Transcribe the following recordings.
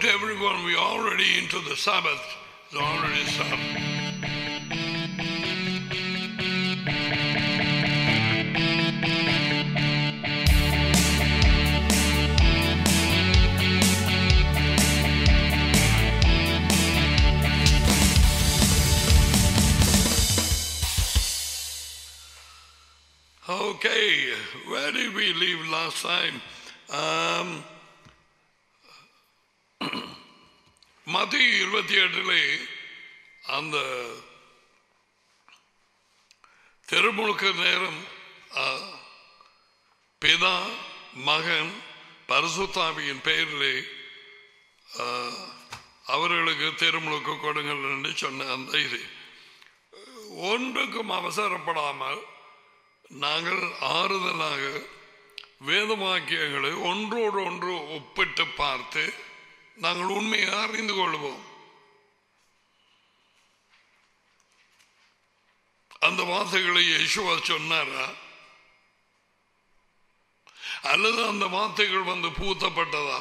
to everyone, we're already into the Sabbath. It's already started. Okay, where did we leave last time? Um, மத்திய இருபத்தி எட்டிலே அந்த திருமுழுக்க நேரம் ஆ, பிதா மகன் பரிசுத்தாவியின் பெயரிலே ஆ, அவர்களுக்கு திருமுழுக்கு கொடுங்கள் என்று சொன்ன அந்த இது ஒன்றுக்கும் அவசரப்படாமல் நாங்கள் ஆறுதலாக வேதவாக்கியங்களை ஒன்றோடு ஒன்று ஒப்பிட்டு பார்த்து நாங்கள் உண்மையை அறிந்து கொள்வோம் அந்த வார்த்தைகளை யேசுவா சொன்னாரா அல்லது அந்த வார்த்தைகள் வந்து பூத்தப்பட்டதா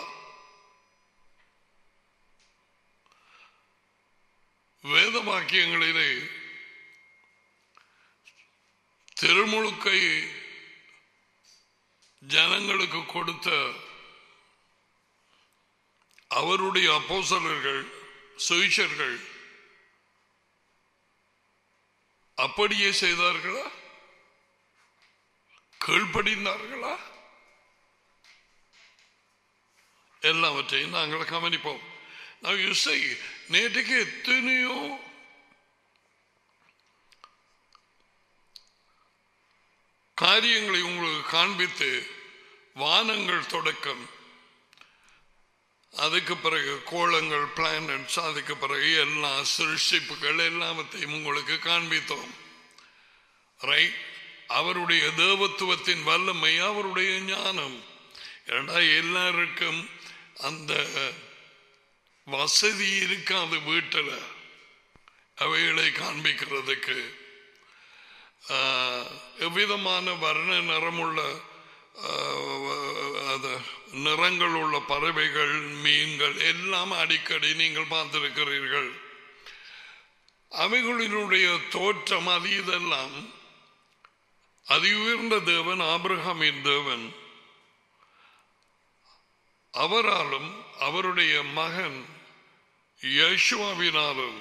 வேத வாக்கியங்களிலே திருமுழுக்கை ஜனங்களுக்கு கொடுத்த அவருடைய அப்போசலர்கள் சுவிஷர்கள் அப்படியே செய்தார்களா கீழ்ப்படிந்தார்களா எல்லாவற்றையும் நாங்கள் கவனிப்போம் Now you see, நேற்றுக்கு எத்தனையோ காரியங்களை உங்களுக்கு காண்பித்து வானங்கள் தொடக்கம் அதுக்கு பிறகு கோளங்கள் பிளானட்ஸ் அதுக்கு பிறகு எல்லா சிருஷ்டிப்புகள் எல்லாவற்றையும் உங்களுக்கு காண்பித்தோம் ரைட் அவருடைய தேவத்துவத்தின் வல்லமை அவருடைய ஞானம் ஏண்டா எல்லாருக்கும் அந்த வசதி இருக்காது வீட்டில் அவைகளை காண்பிக்கிறதுக்கு ஆஹ், எவ்விதமான வர்ண நிறமுள்ள ஆஹ், அது நிறங்கள் உள்ள பறவைகள் மீன்கள் எல்லாம் அடிக்கடி நீங்கள் பார்த்திருக்கிறீர்கள் அவைகளினுடைய தோற்றம் அது இதெல்லாம் அதி உயர்ந்த தேவன் ஆபிரகாமின் தேவன் அவராலும் அவருடைய மகன் யேசுவாவினாலும்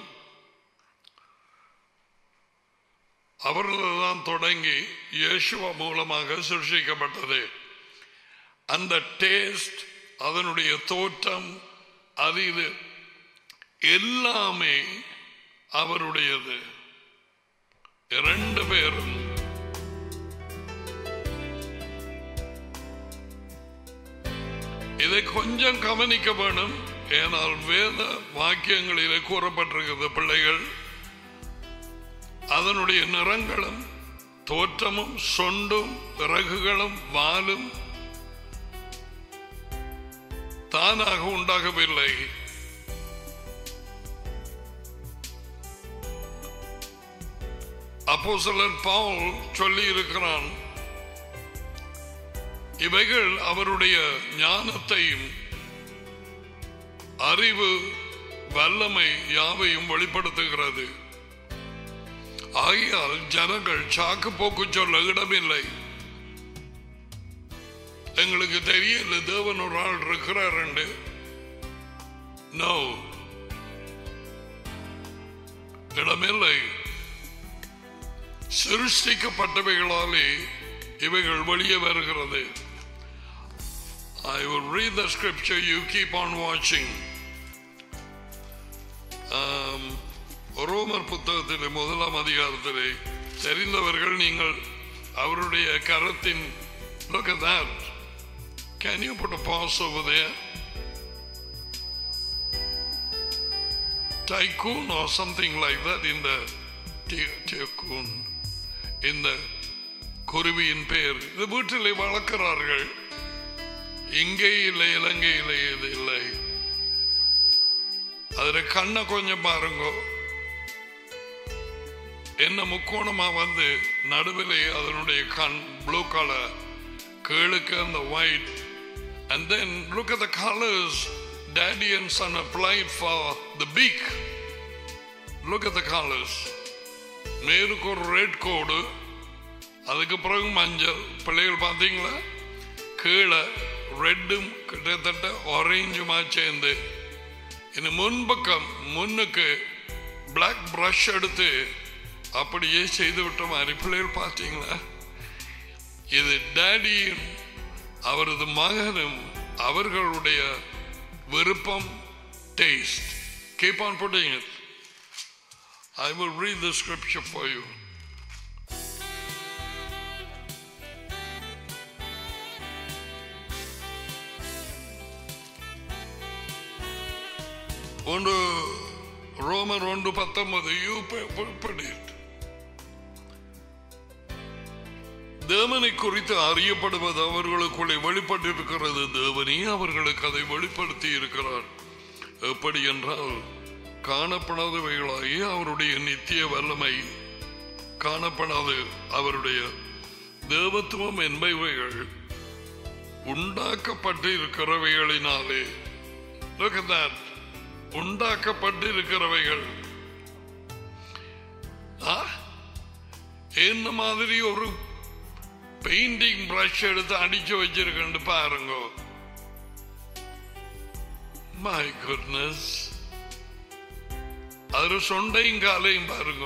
அவர்கள்தான் தொடங்கி இயேசுவா மூலமாக சிருஷ்டிக்கப்பட்டது அந்த டேஸ்ட் அதனுடைய தோற்றம் அது இது எல்லாமே அவருடையது இரண்டு பேரும் இதை கொஞ்சம் கவனிக்க வேணும் ஏனால் வேத வாக்கியங்களிலே கூறப்பட்டிருக்கிறது பிள்ளைகள் அதனுடைய நிறங்களும் தோற்றமும் சொண்டும் இறகுகளும் வாலும் தானாக உண்டாகவில்லை அப்போஸ்தலன் பவுல் சொல்லி இருக்கிறான் இவைகள் அவருடைய ஞானத்தையும் அறிவு வல்லமை யாவையும் வெளிப்படுத்துகிறது ஆகையால் ஜனங்கள் சாக்கு போக்கு சொல்ல இடமில்லை எங்களுக்கு தெரியல தேவன் ஒரு ஆள் இருக்கிறார் நோ இடமில்லை சிருஷ்டிக்கப்பட்டவைகளாலே இவைகள் வெளியே வருகிறது I will read the scripture, you keep on watching. Um, ரோமர் புத்தகத்திலே முதலாம் அதிகாரத்திலே தெரிந்தவர்கள் நீங்கள் அவருடைய கரத்தின் look at that can you put a pause over there tycoon or something like that in the ty- tycoon இந்த குருவியின் பெயர் இது வீட்டிலே வளர்க்கிறார்கள் இங்கே இல்லை இலங்கையில் இது இல்லை அதுல கண்ணை கொஞ்சம் பாருங்க என்ன முக்கோணமா வந்து நடுவிலே அதனுடைய கண் ப்ளூ கலர் கீழுக்கு அந்த white and then look at the colors daddy and son applied for the beak. Look at the colors. மேலுக்கு ஒரு ரெட் கோடு அதுக்கு பிறகு மஞ்சள் பிள்ளைகள் பார்த்தீங்களா கீழே ரெட்டும் கிட்டத்தட்ட ஆரஞ்சுமா சேர்ந்து இந்த முன்பக்கம் முன்னுக்கு பிளாக் ப்ரஷ் எடுத்து அப்படியே செய்து விட்ட மாதிரி பிள்ளைகள் பார்த்தீங்களா இது டேடியும் அவரது மகனும் அவர்களுடைய விருப்பம் taste keep on putting it I will read the scripture for you. ஒன்று ரோமர் ஒன்று பத்தொன்பது யூ படிட் தேவனை குறித்து அறியப்படுவது அவர்களுக்குள்ளே வெளிப்பட்டிருக்கிறது தேவனே அவர்களுக்கு அதை வெளிப்படுத்தி இருக்கிறார் எப்படி என்றால் காணப்படாதவைகளாகி அவருடைய நித்திய வல்லமை காணப்படாது அவருடைய தேவத்துவம் என்பவைகள் உண்டாக்கப்பட்டு இருக்கிறவைகளினாலே Look at that. உண்டாக்கப்பட்டு இருக்கிறவைகள் ஆ? என்ன மாதிரி ஒரு பெயிண்டிங் பிரஷ் எடுத்து அடிச்சு வச்சிருக்கேன் பாருங்க மை குட்னஸ் அது சொண்டையும் காலையும் பாருங்க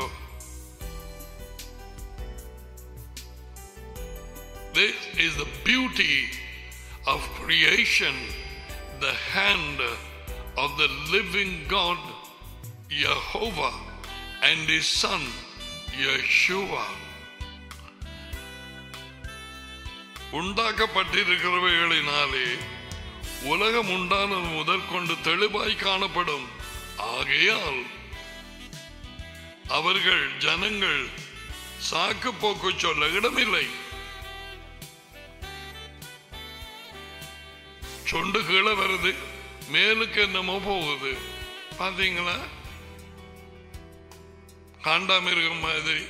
This is the beauty of creation, the hand of the living God, Jehovah, and His Son, Yeshua. உண்டாக்கப்பட்டிருக்கிறவைகளினாலே உலகம் உண்டானது முதல் கொண்டு தெளிவாய் காணப்படும் ஆகையால் அவர்கள் ஜனங்கள் சாக்கு போக்கு சொல்ல இடமில்லை சொண்டு கீழே வருது மேலுக்கு என்னமோ போகுது பாத்தீங்களா காண்டாமிருகம் மாதிரி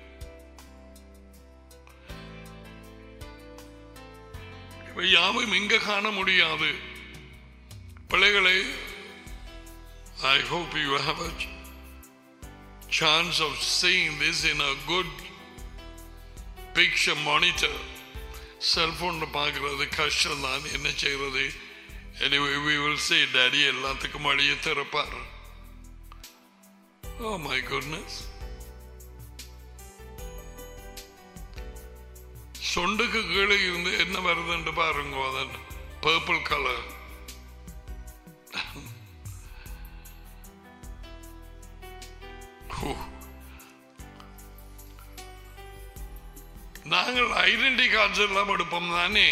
இவை யாவும் இங்க காண முடியாது பிள்ளைகளை I hope you have a chance of seeing this in a good picture monitor செல்போன்ல பார்க்கறது கஷ்டம் தான் என்ன செய்யறது anyway we will see daddy எல்லாத்துக்கும் வழியை திறப்பார் oh my goodness சொண்டுக்கு கீழே இருந்து என்ன வருதுன்னு பாருங்க அதன் பர்பிள் கலர் நாங்கள் ஐடென்டி கார்ட்ஸ் எல்லாம் எடுப்போம் தானே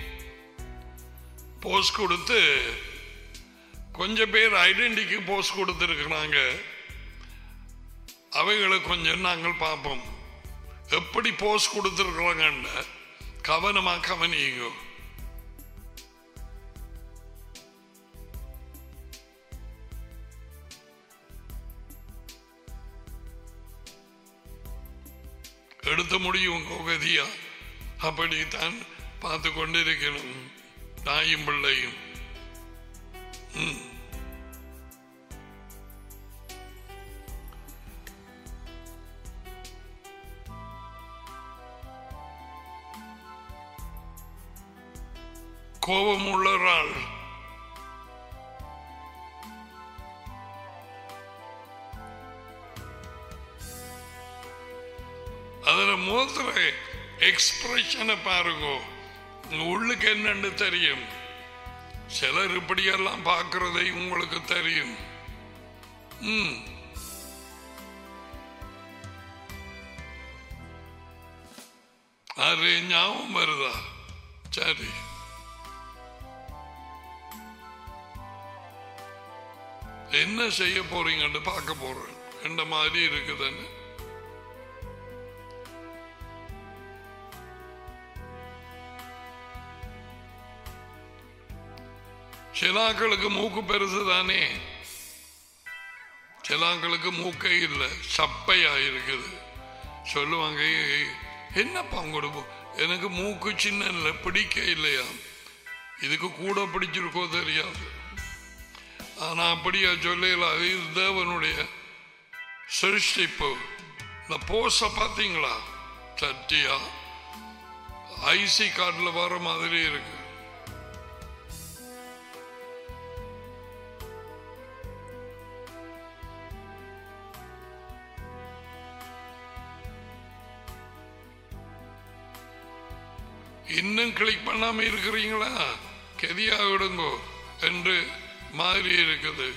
போஸ்ட் கொடுத்து கொஞ்சம் பேர் ஐடென்டிக்கு போஸ்ட் கொடுத்துருக்குறாங்க அவைகளை கொஞ்சம் நாங்கள் பார்ப்போம் எப்படி போஸ்ட் கொடுத்துருக்குறாங்கன்னு கவனமா கவனிங்க எடுத்த முடியும் உங்க கதியா அப்படித்தான் பார்த்து கொண்டிருக்கணும் தாயும் பிள்ளையும் ம். கோபம் உள்ளறாள் அதுல முகத்துல எக்ஸ்பிரஷனை பாருங்க உங்க உள்ளுக்கு என்னன்னு தெரியும் சிலர் இப்படியெல்லாம் பார்க்கறதை உங்களுக்கு தெரியும் ம். அது ஞாபகம் வருதா சரி என்ன செய்ய போறீங்கன்னு பார்க்க போறேன் எந்த மாதிரி இருக்குதுன்னு சிலாக்களுக்கு மூக்கு பெருசு தானே சிலாக்களுக்கு மூக்கே இல்லை சப்பையா இருக்குது சொல்லுவாங்க "ஏய், என்னப்பா உங்களுக்கு எனக்கு மூக்கு சின்ன இல்லை பிடிக்க இல்லையா இதுக்கு கூட பிடிச்சிருக்கோ தெரியாது ஆனா அப்படியா சொல்லல அது தேவனுடைய சிருஷ்டிப்பு இந்த போஸ பார்த்தீங்களா சட்டியா ஐசி கார்டில் வர மாதிரி இருக்கு இன்னும் கிளிக் பண்ணாம இருக்கிறீங்களா கெதியா விடுங்கோ என்று மாதிரி இருக்குது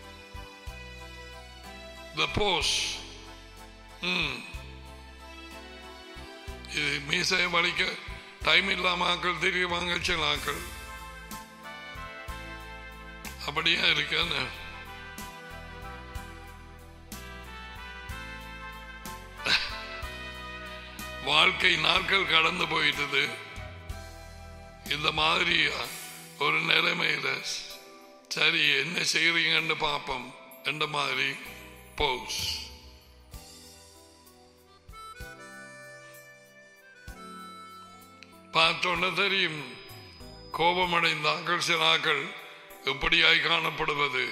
த போஸ் ம் இது மீசையை வலிக்க டைம் இல்லாம ஆக்கள் தெரிய வாங்க சில ஆக்கள் அப்படியா இருக்கான்னு வாழ்க்கை நாட்கள் கடந்து போயிட்டது இந்த மாதிரி ஒரு நிலைமையில சரி என்ன செய்யறீங்கன்னு பார்ப்போம் என்ற மாதிரி போஸ் பார்த்தோன்னு தெரியும் கோபமடைந்தாக்கள் சிலாக்கள் எப்படியாய் காணப்படுவது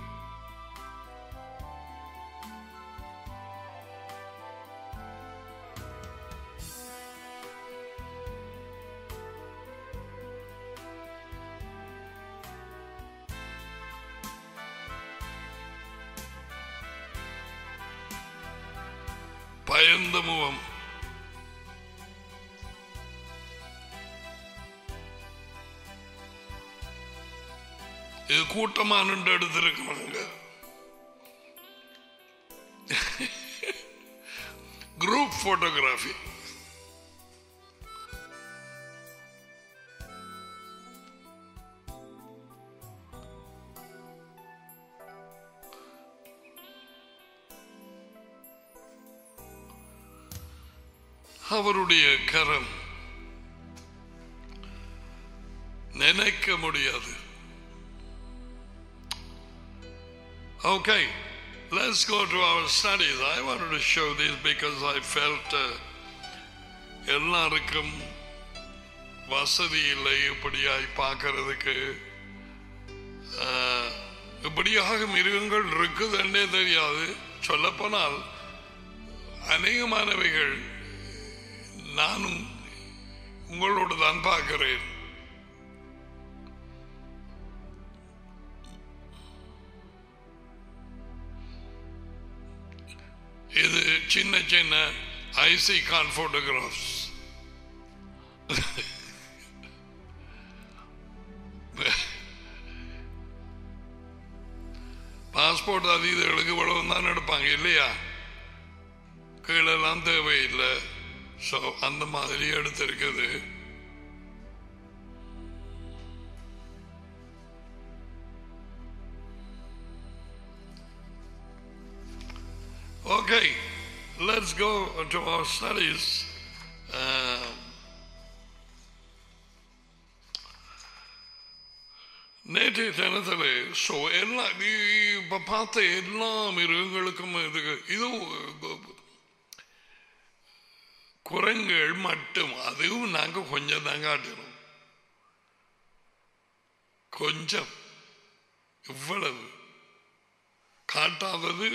பயந்த முகம் இது கூட்டமா நின்று எடுத்திருக்கணுங்க குரூப் போட்டோகிராஃபி அவருடைய கரம் நினைக்க முடியாது Okay, let's go to our studies. I wanted to show this because I felt uh, எல்லாருக்கும் வசதி இல்லை இப்படியாய் பார்க்கறதுக்கு ஆஹ், இப்படியாக மிருகங்கள் இருக்குதுன்னே தெரியாது சொல்லப்போனால் அநேகமானவைகள் நானும் உங்களோடு தான் பார்க்கிறேன் இது சின்ன சின்ன ஐசி கான் போட்டோகிராஃப்ஸ் பாஸ்போர்ட் அது இதுகளுக்கு இவ்வளவு தான் எடுப்பாங்க இல்லையா கீழெல்லாம் தேவையில்லை ஸோ அந்த மாதிரி எடுத்திருக்குது Okay, let's go to our studies. Uh, நேற்றைய தினத்தில் ஸோ எல்லா நீ இப்போ பார்த்த எல்லா மிருகங்களுக்கும் இது இது குரங்குகள் மட்டும் அதுவும் நாங்கள் கொஞ்சம் தான் காட்டினோம் கொஞ்சம் இவ்வளவு காட்டாதது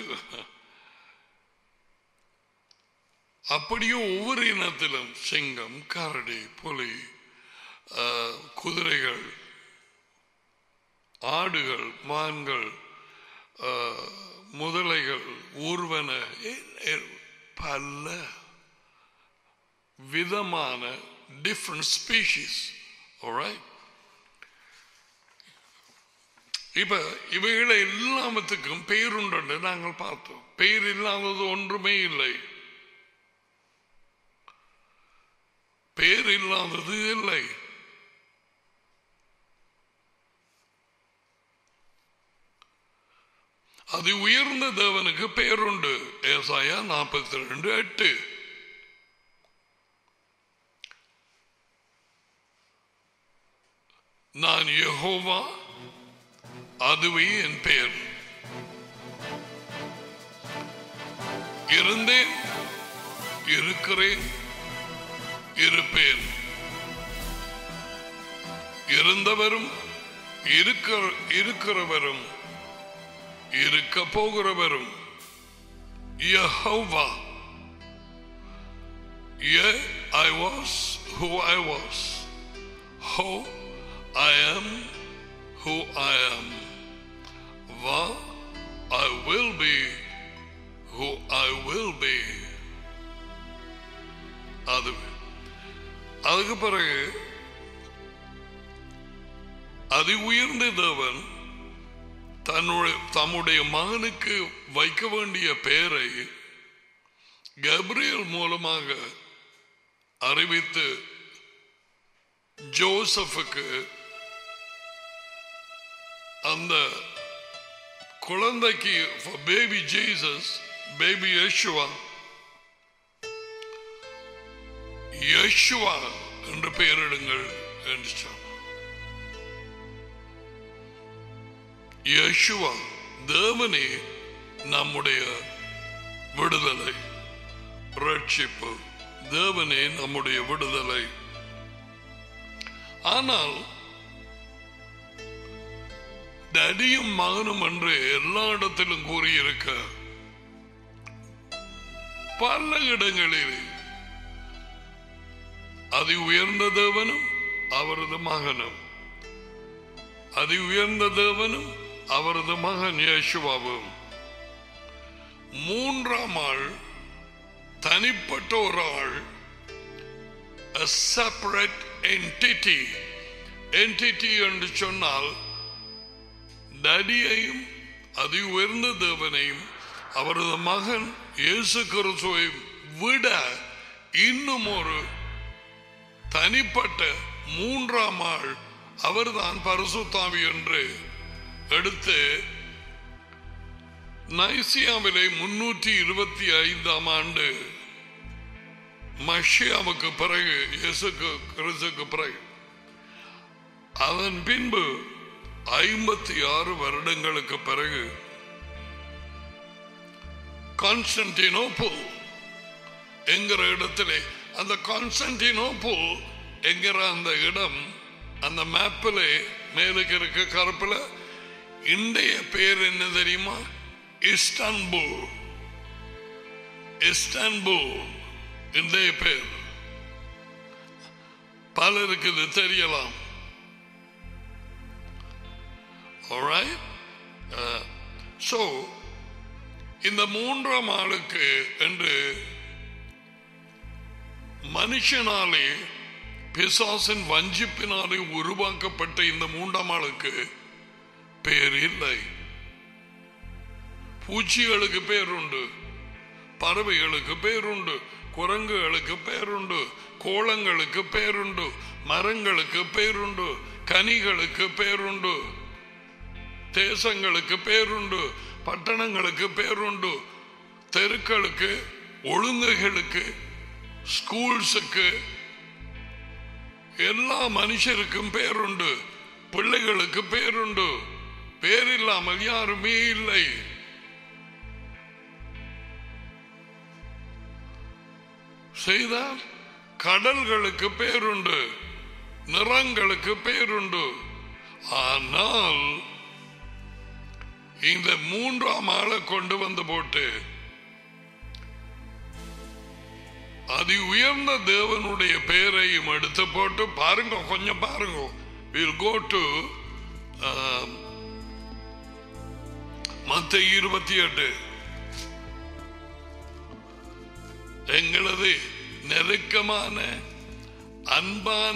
அப்படியே ஒவ்வொரு இனத்திலும் சிங்கம் கரடி புலி ஆஹ், குதிரைகள் ஆடுகள் மான்கள் ஆஹ், முதலைகள் ஊர்வன எ- எ- பல விதமான டிஃப்ரெண்ட் ஸ்பீஷிஸ் இப்ப இவைகளை எல்லாத்துக்கும் பேருண்டு நாங்கள் பார்த்தோம் பெயர் இல்லாதது ஒன்றுமே இல்லை பேர் இல்லாதது இல்லை அது உயர்ந்த தேவனுக்கு பேருண்டு ஏசாயா நாற்பத்தி ரெண்டு எட்டு நான் யெகோவா அதுவே என் பெயர் இருந்தேன் இருக்கிறேன் இருப்பேன் இருந்தவரும் இருக்கிற இருக்கிறவரும் இருக்க போகிறவரும் Jehovah Yeah, I was who I was. How I am who I am. Va, I will be who I will be. அது அதுக்கு பிறகு அதி உயர்ந்த தேவன் தன்னுடைய தம்முடைய மகனுக்கு வைக்க வேண்டிய பெயரை கப்ரியல் மூலமாக அறிவித்து ஜோசப்புக்கு அந்த குழந்தைக்கு baby Jesus baby Yeshua Yeshua என்று பெயரிடுங்கள் என்று சொன்னார் யேசுவா தேவனே நம்முடைய விடுதலை ரட்சிப்பு தேவனே நம்முடைய விடுதலை ஆனால் டடியும் மகனும் என்று எல்லா இடத்திலும் கூறியிருக்க பல இடங்களில் அதி உயர்ந்த தேவனும் அவரது மகனும் அதி உயர்ந்த தேவனும் அவரது மகன் யேசுவாவும் மூன்றாம் ஆள் தனிப்பட்ட ஒரு ஆள் a separate entity entity என்று சொன்னால் நடியையும் அதி உயர்ந்த தேவனையும் அவரது மகன் இயேசு கிறிஸ்துவையும் விட இன்னும் ஒரு தனிப்பட்ட மூன்றாம் ஆள் அவர்தான் பரிசுத்தாவி என்று எடுத்து நைசியாவிலே முன்னூற்றி இருபத்தி ஐந்தாம் ஆண்டு மஷியாவுக்கு பிறகு இயேசுக்கு கிறிஸ்துக்கு பிறகு அதன் பின்பு ஐம்பத்தி ஆறு வருடங்களுக்கு பிறகு கான்ஸ்டன்டினோபிள் என்கிற இடத்திலே அந்த கான்ஸ்டன்டினோபிள் என்கிற அந்த இடம் அந்த மேப்பிலே மேலுக்கு இருக்க கருப்புல இன்றைய பேர் என்ன தெரியுமா இஸ்தான்புல் இஸ்தான்புல் இன்றைய பேர் பலருக்கு இது தெரியலாம் Alright? Uh, so இந்த மூன்றாம் ஆளுக்கு என்று மனுஷனாலே பிசாசின் வஞ்சிப்பினாலே உருவாக்கப்பட்ட இந்த மூன்றாம் ஆளுக்கு பேர் இல்லை பூச்சிகளுக்கு பேருண்டு பறவைகளுக்கு பேருண்டு குரங்குகளுக்கு பேருண்டு கோலங்களுக்கு பேருண்டு மரங்களுக்கு பேருண்டு கனிகளுக்கு பேருண்டு தேசங்களுக்கு பேருண்டு பட்டணங்களுக்கு பேருண்டு தெருக்களுக்கு ஒழுங்குகளுக்கு ஸ்கூல்ஸுக்கு எல்லா மனுஷருக்கும் பேருண்டு பிள்ளைகளுக்கு பேருண்டு பேர் இல்லாமல் யாருமே இல்லை செய்தால் கடல்களுக்கு பேருண்டு நிறங்களுக்கு பேருண்டு ஆனால் இந்த மூன்றாம் ஆளை கொண்டு வந்து போட்டு அதி உயர்ந்த தேவனுடைய பெயரையும் எடுத்து போட்டு பாருங்க கொஞ்சம் பாருங்க வில் கோ டு மத்த இருபத்தி எட்டு எங்களது நெருக்கமான அன்பான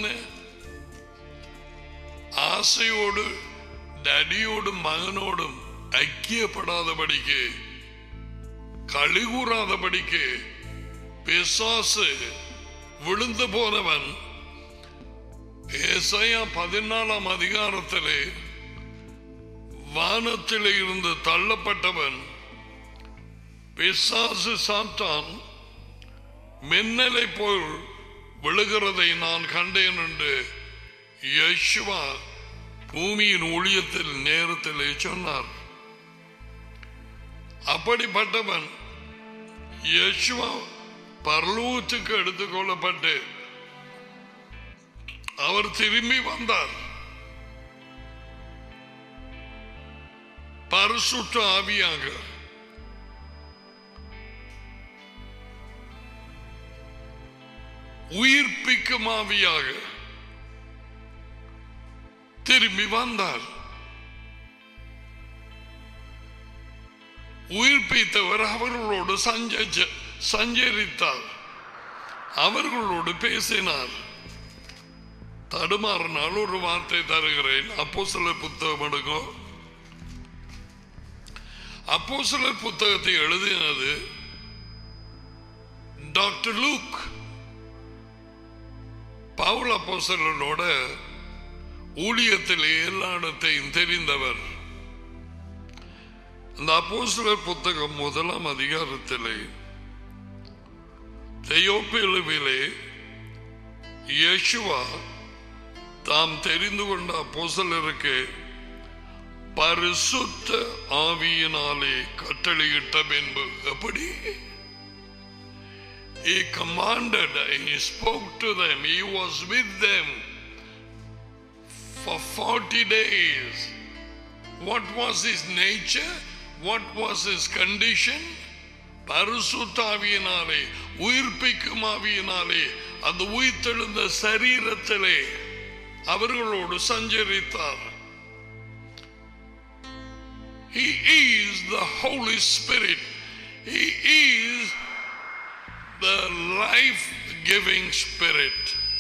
ஆசையோடு டடியோடும் மகனோடும் ஐக்கியப்படாதபடிக்கு கழிகூறாதபடிக்கு பிசாசு விழுந்து போனவன் ஏசாயா பதினாலாம் அதிகாரத்திலே வானத்திலே இருந்து தள்ளப்பட்டவன் பிசாசு சாத்தான் மின்னலை போல் விழுகிறதை நான் கண்டேன் என்று யஷ்வா பூமியின் ஊழியத்தில் நேரத்திலே சொன்னார் அப்படிப்பட்டவன் யஷ்வா பரலூத்துக்கு எடுத்துக் கொள்ளப்பட்டு அவர் திரும்பி வந்தார் பரிசுத்த ஆவியாக உயிர்ப்பிக்கும் ஆவியாக திரும்பி வந்தார் உயிர்ப்பித்தவர் அவர்களோடு சஞ்ச சஞ்சரித்தார் அவர்களோடு பேசினார் தடுமாறினால் ஒரு வார்த்தை தருகிறேன் அப்போ சில புத்தகம் எடுக்கும் அப்போ சில புத்தகத்தை எழுதினது டாக்டர் லூக் பவுல் அப்போசலோட ஊழியத்திலே எல்லா இடத்தையும் தெரிந்தவர் அந்த அப்போஸ்தலர் புத்தகம் முதலாம் அதிகாரத்திலே தெயோப்பிலுவிலே இயேசுவா தாம் தெரிந்து கொண்ட அப்போஸ்தலருக்கு பரிசுத்த ஆவியினாலே கட்டளையிட்ட பின்பு எப்படி He commanded, he spoke to them, he was with them for 40 days. What was his nature? What was his condition? பரிசுத்தாவியினாலே உயிர்ப்பிக்கும் ஆவியினாலே அந்த உயிர்த்தெழுந்த சரீரத்திலே அவர்களோடு சஞ்சரித்தார் He is the Holy Spirit. He is the life-giving Spirit.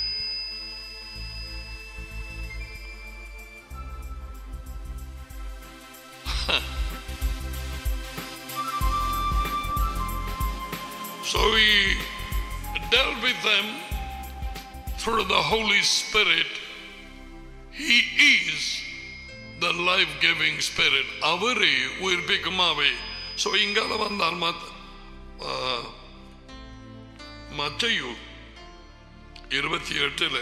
So he dealt with them through the Holy Spirit. He is the life-giving Spirit. அவரே உயிர்ப்பிக்குமாவே so இங்கால வந்தால் மத் மத்தையு இருபத்தி எட்டுல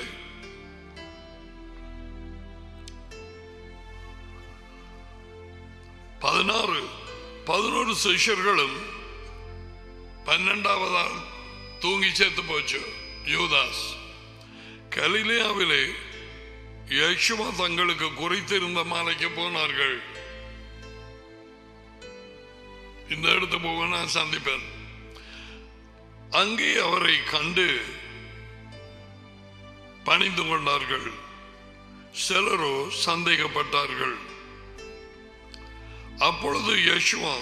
பதினாறு பதினோரு சிஷ்யர்களும் பன்னெண்டாவதால் தூங்கி செத்து போச்சு யூதாஸ் கலிலேயாவிலே யேசுவா தங்களுக்கு குறித்திருந்த மாலைக்கு போனார்கள் இந்த இடத்து போக நான் சந்திப்பேன் அங்கே அவரை கண்டு பணிந்து கொண்டார்கள் சிலரோ சந்தேகப்பட்டார்கள் அப்பொழுது யேசுவா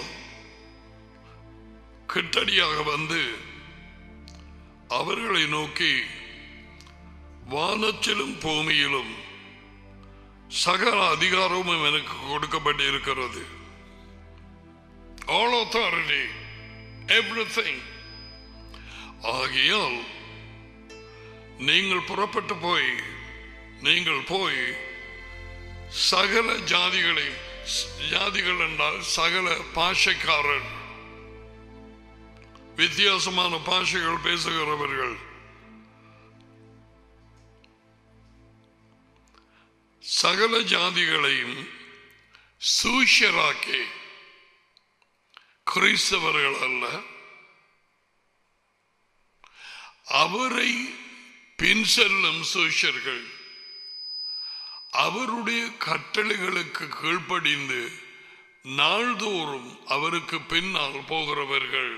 கிட்டடியாக வந்து அவர்களை நோக்கி வானத்திலும் பூமியிலும் சகல அதிகாரமும் எனக்கு கொடுக்கப்பட்டு இருக்கிறது ஆல் authority everything ஆகியால் நீங்கள் புறப்பட்டு போய் நீங்கள் போய் சகல ஜாதிகளை ஜாதிகள் என்றால் சகல பாஷைக்காரர் வித்தியாசமான பாஷைகள் பேசுகிறவர்கள் சகல ஜாதிகளையும் சூஷராக்கி கிறிஸ்தவர்கள் அல்ல அவரை பின் செல்லும் சூஷர்கள் அவருடைய கட்டளைகளுக்கு கீழ்ப்படிந்து நாள்தோறும் அவருக்கு பின்னால் போகிறவர்கள்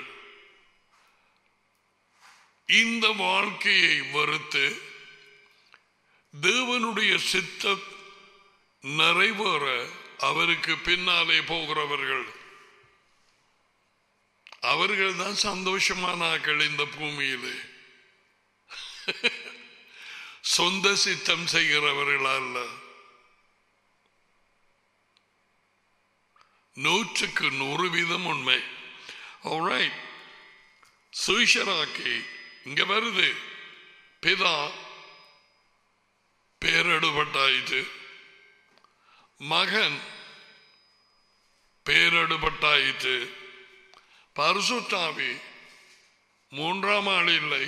இந்த வாழ்க்கையை வெறுத்து தேவனுடைய சித்த நிறைவேற அவருக்கு பின்னாலே போகிறவர்கள் அவர்கள் தான் சந்தோஷமானாக்கள் இந்த பூமியிலே சொந்த சித்தம் செய்கிறவர்கள் அல்ல நூற்றுக்கு நூறு வீதம் உண்மை Alright. சுவிஷராக்கி இங்க வருது பிதா பேரெடுபட்டாயிற்று மகன் பேரெடுபட்டாயிற்று பரிசுத்தாவி மூன்றாம் ஆள் இல்லை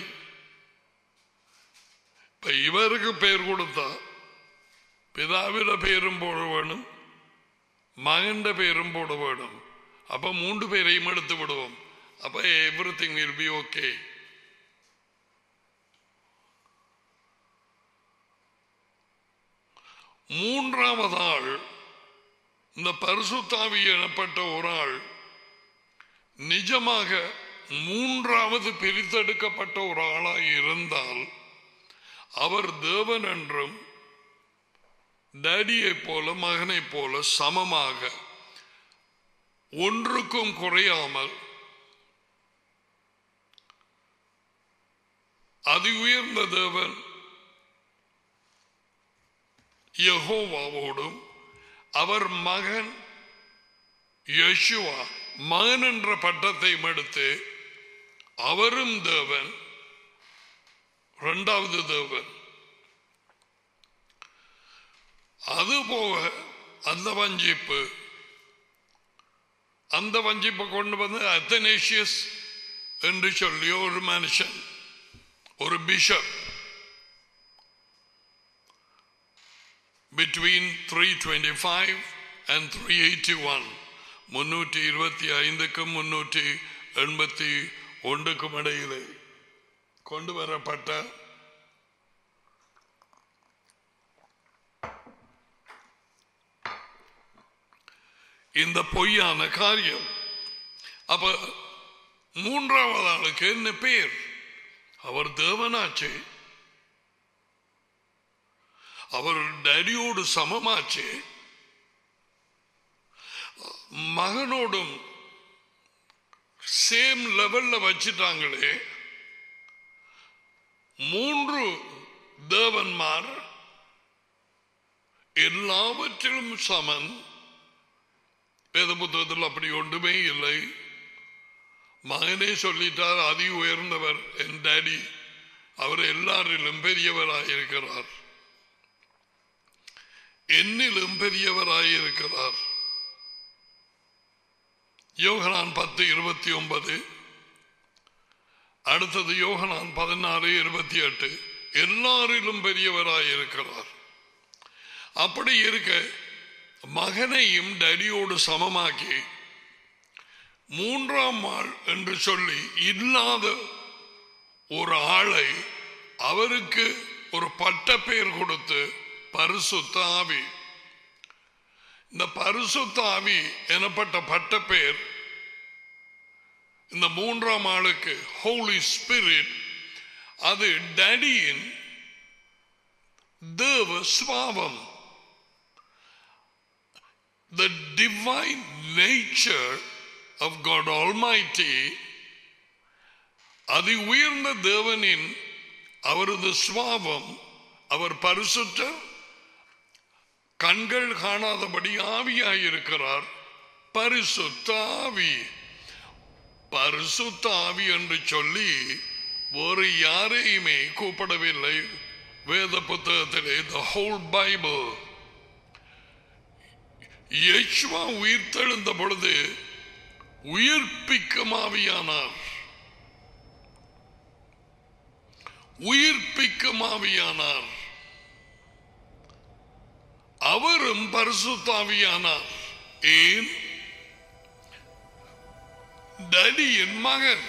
இப்ப இவருக்கு பேர் கொடுத்தா பிதாவிட பேரும் போட வேணும் மகண்ட பேரும் போட வேணும் அப்ப மூன்று பேரையும் எடுத்து விடுவோம் அப்ப everything will be okay மூன்றாவது ஆள் இந்த பரிசுத்தாவி எனப்பட்ட ஒரு ஆள் நிஜமாக மூன்றாவது பிரித்தெடுக்கப்பட்ட ஒரு ஆளாய் இருந்தால் அவர் தேவன் என்றும் டேடியை போல மகனை போல சமமாக ஒன்றுக்கும் குறையாமல் அதி உயர்ந்த தேவன் யெகோவாவோடும் அவர் மகன் யெஷுவா மகன் என்ற பட்டத்தை எடுத்து அவரும் தேவன் இரண்டாவது தேவன் அதுபோக அந்த வஞ்சிப்பு அந்த வஞ்சிப்பை கொண்டு வந்து அத்தனேஷியஸ் என்று சொல்லி ஒரு மனுஷன் ஒரு பிஷப் between 325 and 381 முன்னூற்றி இருபத்தி ஐந்துக்கும் முன்னூற்றி எண்பத்தி ஒன்றுக்கும் இடையிலே கொண்டு வரப்பட்ட இந்த பொய்யான காரியம் அப்ப மூன்றாவது ஆளுக்கு என்ன பேர் அவர் தேவனாச்சு அவர் டேடியோடு சமமாச்சு மகனோடும் சேம் லெவல்ல வச்சிட்டாங்களே மூன்று தேவன்மார் எல்லாவற்றிலும் சமன் வேத புத்தகத்தில் அப்படி ஒன்றுமே இல்லை மகனே சொல்லிட்டார் அதி உயர்ந்தவர் என் டேடி அவர் எல்லாரிலும் பெரியவராயிருக்கிறார் என்னிலும் பெரியவராயிருக்கிறார் யோகனான் பத்து இருபத்தி ஒன்பது அடுத்தது யோகனான் பதினாறு இருபத்தி எட்டு எல்லாரிலும் பெரியவராயிருக்கிறார் அப்படி இருக்க மகனையும் டடியோடு சமமாக்கி மூன்றாம் ஆள் என்று சொல்லி இல்லாத ஒரு ஆளை அவருக்கு ஒரு பட்ட பெயர் கொடுத்து பரிசுத்த ஆவி இந்த பரிசுத்த ஆவி எனப்பட்ட பட்ட பெயர் இந்த மூன்றாம் ஆளுக்கு ஹோலி ஸ்பிரிட் அது டடியின் தேவ சுவாவம் the divine nature of God Almighty அதி உயர்ந்த தேவனின் அவரது சுவாவம் அவர் பரிசுத்த கண்கள் காணாதபடி ஆவியாயிருக்கிறார் பரிசுத்த ஆவி பரிசுத்த ஆவி என்று சொல்லி வேறு யாரையுமே கூப்பிடவில்லை வேத புத்தகத்திலே த ஹோல் பைபிள் யேசுவா உயிர்த்தெழுந்த பொழுது உயிர்ப்பிக்கும் ஆவியானார் உயிர்ப்பிக்கும் ஆவியானார் அவரும் பரிசுத்தாவியானார் ஏன் டடியின் மகன்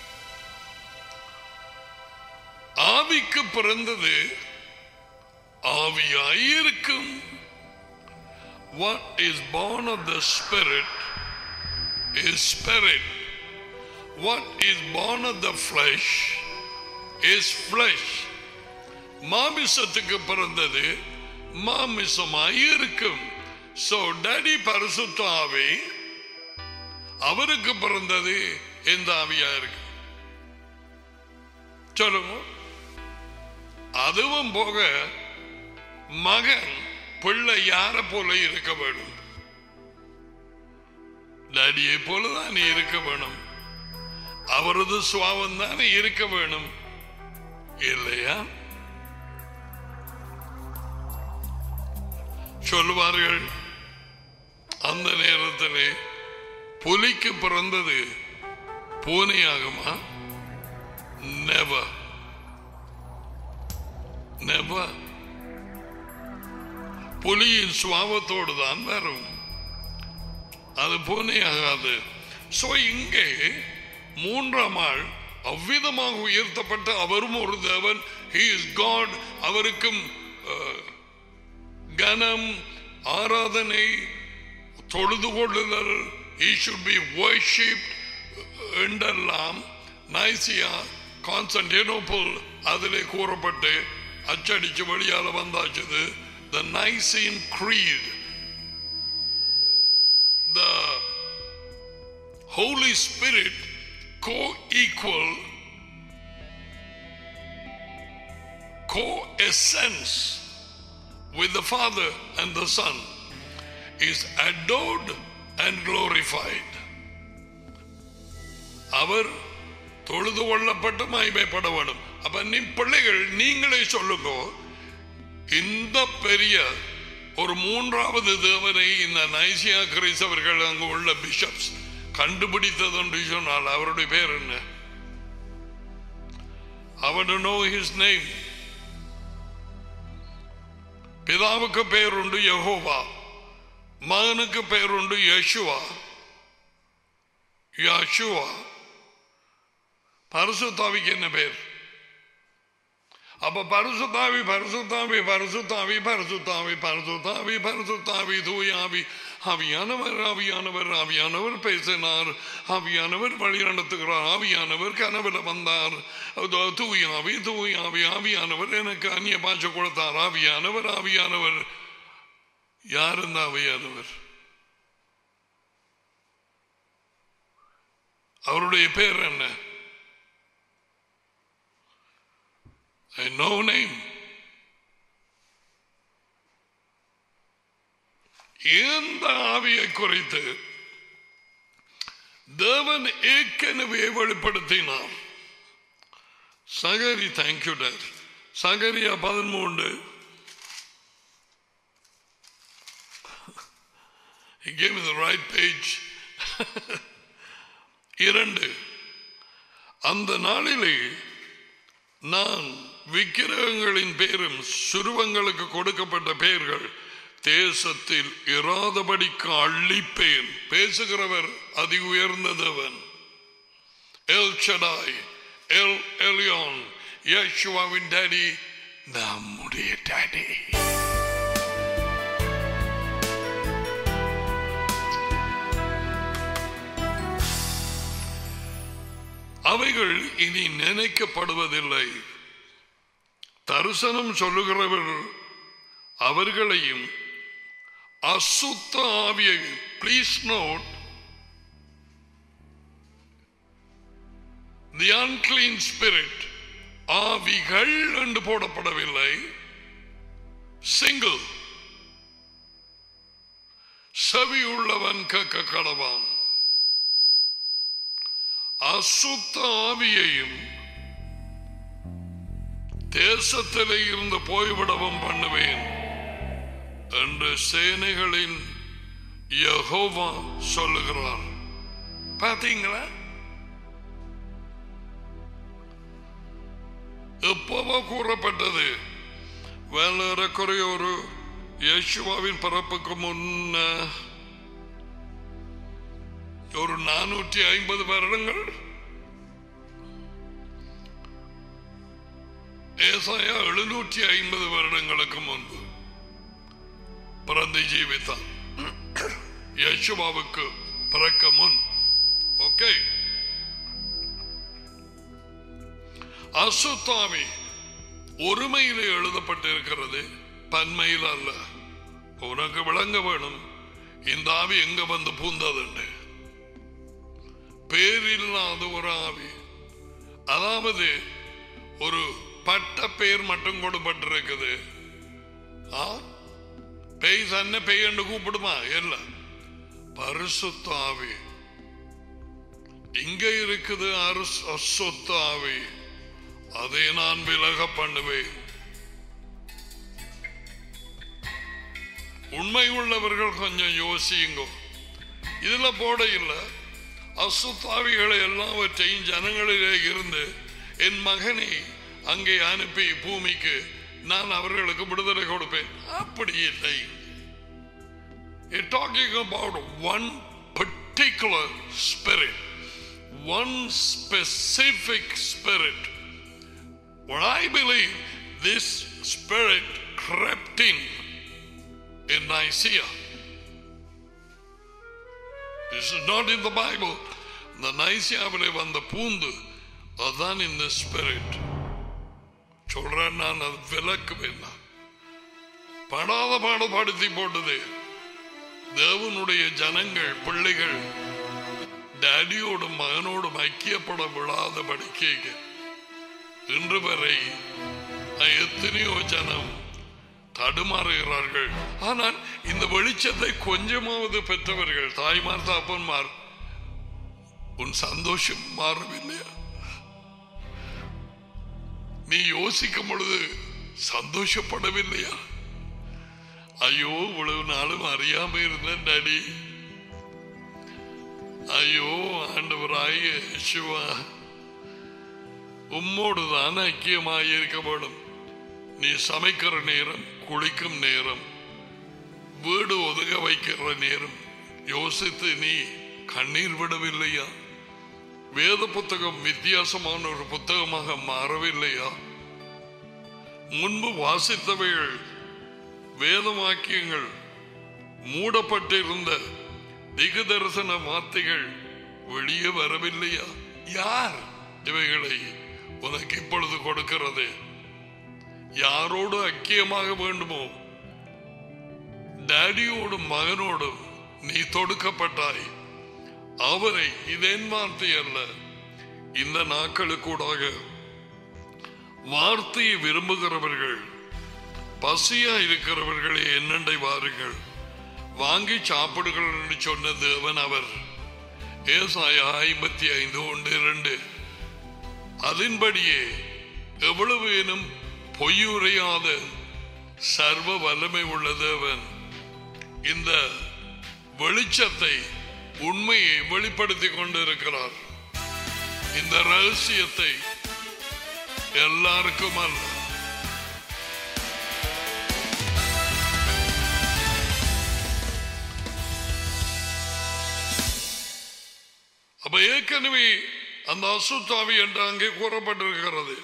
ஆவிக்கு பிறந்தது ஆவியாயிருக்கும் what is born of the spirit is spirit what is born of the flesh is flesh மாமிசத்துக்கு பிறந்தது மாமிசமாய் இருக்கும் சோ டடி பரிசுத்தாவே அவருக்கு பிறந்தது எந்த ஆவியா இருக்கு சொல்லுங்க அதுவும் போக மகன் பிள்ளை யார போல இருக்க வேணும் டேடியை போலதான் இருக்க வேணும் அவரது சுவாவம் தானே இருக்க வேணும் இல்லையா சொல்லுவார்கள் அந்த நேரத்திலே புலிக்கு பிறந்தது பூனையாகுமா நெவர் நெவர் புலியின் சுவாபத்தோடு தான் வரும் அது பூனையாகாது சோ இங்கே மூன்றாம் ஆள் அவ்விதமாக உயர்த்தப்பட்ட அவரும் ஒரு தேவன் he is God அவருக்கும் அஹ், கனம் ஆராதனை தொழுது கொள்ளுதல் he should be worshipped என்றெல்லாம் நைசியா கான்ஸ்டன்டினோபிள் அதிலே கூறப்பட்டு அச்சடிச்சு வெளியால வந்தாச்சுது the Nicene Creed the Holy Spirit co-equal co-essence with the Father and the Son is adored and glorified. அவர் தொழுது கொள்ளப்பட்டு மகிமைப்பட வேண்டும் அப்ப நீ பிள்ளைகள் நீங்களே சொல்லுங்க இந்த பெரிய ஒரு மூன்றாவது தேவனை இந்த நைசியா கிறிஸ்தவர்கள் அங்கு உள்ள பிஷப்ஸ் கண்டுபிடித்தது என்று சொன்னால் அவருடைய பேர் என்ன அவர் நோ ஹிஸ் நேம் பிதாவுக்கு பெயர் உண்டு யெகோவா மகனுக்கு பெயர் உண்டு யசுவா யசுவா பரிசுத்தாவிக்கு என்ன பேர் அப்ப பரிசுத்தாவி பரிசுத்தாவி பரிசுத்தாவி பரிசுத்தாவி பரிசுத்தாவி பரிசுத்தாவி தூயாவி ஆவியானவர் ஆவியானவர் ஆவியானவர் பேசினார் ஆவியானவர் வழி நடத்துகிறார் ஆவியானவர் கனவுல வந்தார் அதோ தூயாவி தூயாவி ஆவியானவர் எனக்கு அந்நிய பாய்ச்ச கொடுத்தார் ஆவியானவர் ஆவியானவர் யார் இந்த ஆவியானவர் அவருடைய பேர் என்ன no name இந்த ஆவியை குறித்து தேவன் ஏற்கனவே வெளிப்படுத்தினார் சகரி தேங்க்யூ டர் சகரியா பதிமூன்று He gave me the right page. இரண்டு அந்த நாளிலே நான் விக்கிரகங்களின் பேரும் சுருவங்களுக்கு கொடுக்கப்பட்ட பெயர்கள் தேசத்தில் இராதபடிக்கு அள்ளிப்பேன் பேசுகிறவர் அதி உயர்ந்த தேவன் எல் சடாய் எல் எலியோன் யேசுவாவின் டாடி நம்முடைய டாடி அவைகள் இனி நினைக்கப்படுவதில்லை தரிசனம் சொல்லுகிறவர் அவர்களையும் அசுத்த ஆவியை please note the unclean spirit ஆவிகள் என்று போடப்படவில்லை சிங்கிள் செவி உள்ளவன் கக்க கடவான் அசுத்த ஆவியையும் தேசத்திலே இருந்து போய்விடவும் பண்ணுவேன் என்று சேனைகளின் யகோவா சொல்லுகிறார் பாத்தீங்களா எப்பவோ கூறப்பட்டது வேலறக்குறைய ஒரு யேசுவாவின் பிறப்புக்கு முன்ன ஒரு நானூற்றி ஐம்பது வருடங்கள் ஏசாயா எழுநூற்றி ஐம்பது வருடங்களுக்கு முன்பு பிறந்து ஜீவித்தான் யேசுவாவுக்கு பிறக்க முன் ஓகே அசுத்தாமி ஒருமையிலே எழுதப்பட்டிருக்கிறது பன்மையில் அல்ல உனக்கு விளங்க வேணும் இந்த ஆவி எங்க வந்து பூந்ததுண்டு பேரில்லாத ஒரு ஆவி அதாவது ஒரு பட்ட பெயர் மட்டும் கொடுப்பட்டிருக்குது ஆ? பேய் சன்ன பேய் என்று கூப்பிடுமா இல்ல பரிசுத்த ஆவி இங்க இருக்குது அரசு அசுத்த ஆவி அதை நான் விலக பண்ணுவேன் உண்மை உள்ளவர்கள் கொஞ்சம் யோசியுங்க இதுல போட இல்லை அசுத்தாவிகளை எல்லாவற்றையும் ஜனங்களிலே இருந்து என் மகனை அங்கே அனுப்பி பூமிக்கு நான் அவர்களுக்கு விடுதலை கொடுப்பேன் அப்படி இல்லை You're talking about one particular spirit, one specific spirit. What I believe, this spirit crept in in Nicaea. This is not in the Bible. இந்த நைசியாவிலே வந்த பூந்து அதுதான் இந்த ஸ்பிரிட் சொல்றேன் நான் அது விளக்குவேன் நான். படாத பாடுபடுத்தி போட்டது தேவனுடைய ஜனங்கள் பிள்ளைகள் டேடியோடும் மகனோடும் ஐக்கியப்பட விடாத படிக்க இன்று வரை எத்தனையோ ஜனம் தடுமாறுகிறார்கள் ஆனால் இந்த வெளிச்சத்தை கொஞ்சமாவது பெற்றவர்கள் தாய்மார் தாப்பன்மார் உன் சந்தோஷம் மாறவில்லையா நீ யோசிக்கும் பொழுது சந்தோஷப்படவில்லையா ஐயோ இவ்வளவு நாளும் அறியாம இருந்தேன் டாடி ஐயோ ஆண்டவராய சிவா உம்மோடு தான் ஐக்கியமாக இருக்க வேண்டும் நீ சமைக்கிற நேரம் குளிக்கும் நேரம் வீடு ஒதுங்க வைக்கிற நேரம் யோசித்து நீ கண்ணீர் விடவில்லையா வேத புத்தகம் வித்தியாசமான ஒரு புத்தகமாக மாறவில்லையா முன்பு வாசித்தவைகள் வேத வாக்கியங்கள் மூடப்பட்டிருந்த திகு தரிசன வார்த்தைகள் வெளியே வரவில்லையா யார் இவைகளை உனக்கு இப்பொழுது கொடுக்கிறது யாரோடு ஐக்கியமாக வேண்டுமோ டேடியோடும் மகனோடும் நீ தொடுக்கப்பட்டாய் அவரை இதேன் வார்த்தை அல்ல இந்த நாட்களுக்கூடாக வார்த்தையை விரும்புகிறவர்கள் பசியா இருக்கிறவர்களே என்னண்டை வாருங்கள் வாங்கி சாப்பிடுங்கள் என்று சொன்ன தேவன் அவர் ஏசாயா ஐம்பத்தி ஐந்து ஒன்று இரண்டு அதன்படியே எவ்வளவு எனும் பொய்யுரையாத சர்வ வல்லமை உள்ள தேவன் இந்த வெளிச்சத்தை உண்மையை வெளிப்படுத்திக் கொண்டிருக்கிறார் இந்த ரகசியத்தை எல்லாருக்கும் அல்ல அப்ப ஏற்கனவே அந்த அசுத்தாவி என்று அங்கே கூறப்பட்டிருக்கிறது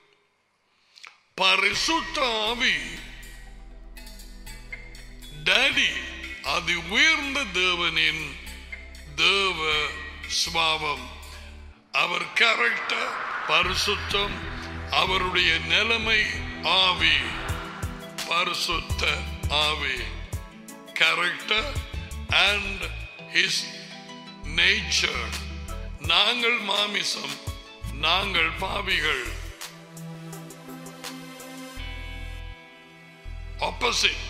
பரிசுத்த ஆவி டேடி அது உயர்ந்த தேவனின் தேவ சுபாவம் அவர் கேரக்டர் பரிசுத்தம் அவருடைய நிலைமை ஆவி பரிசுத்த ஆவி கேரக்டர் அண்ட் ஹிஸ் நேச்சர் நாங்கள் மாமிசம் நாங்கள் பாவிகள் opposite.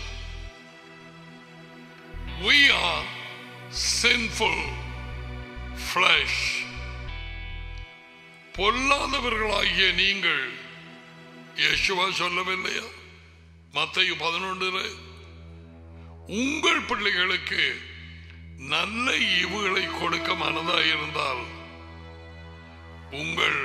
We are sinful flesh. பொல்லாதவர்களாகிய நீங்கள் யேசுவா சொல்லவில்லையா மத்தையு பதினொன்று உங்கள் பிள்ளைகளுக்கு நல்ல ஈவுகளை கொடுக்க மனதாயிருந்தால் உங்கள்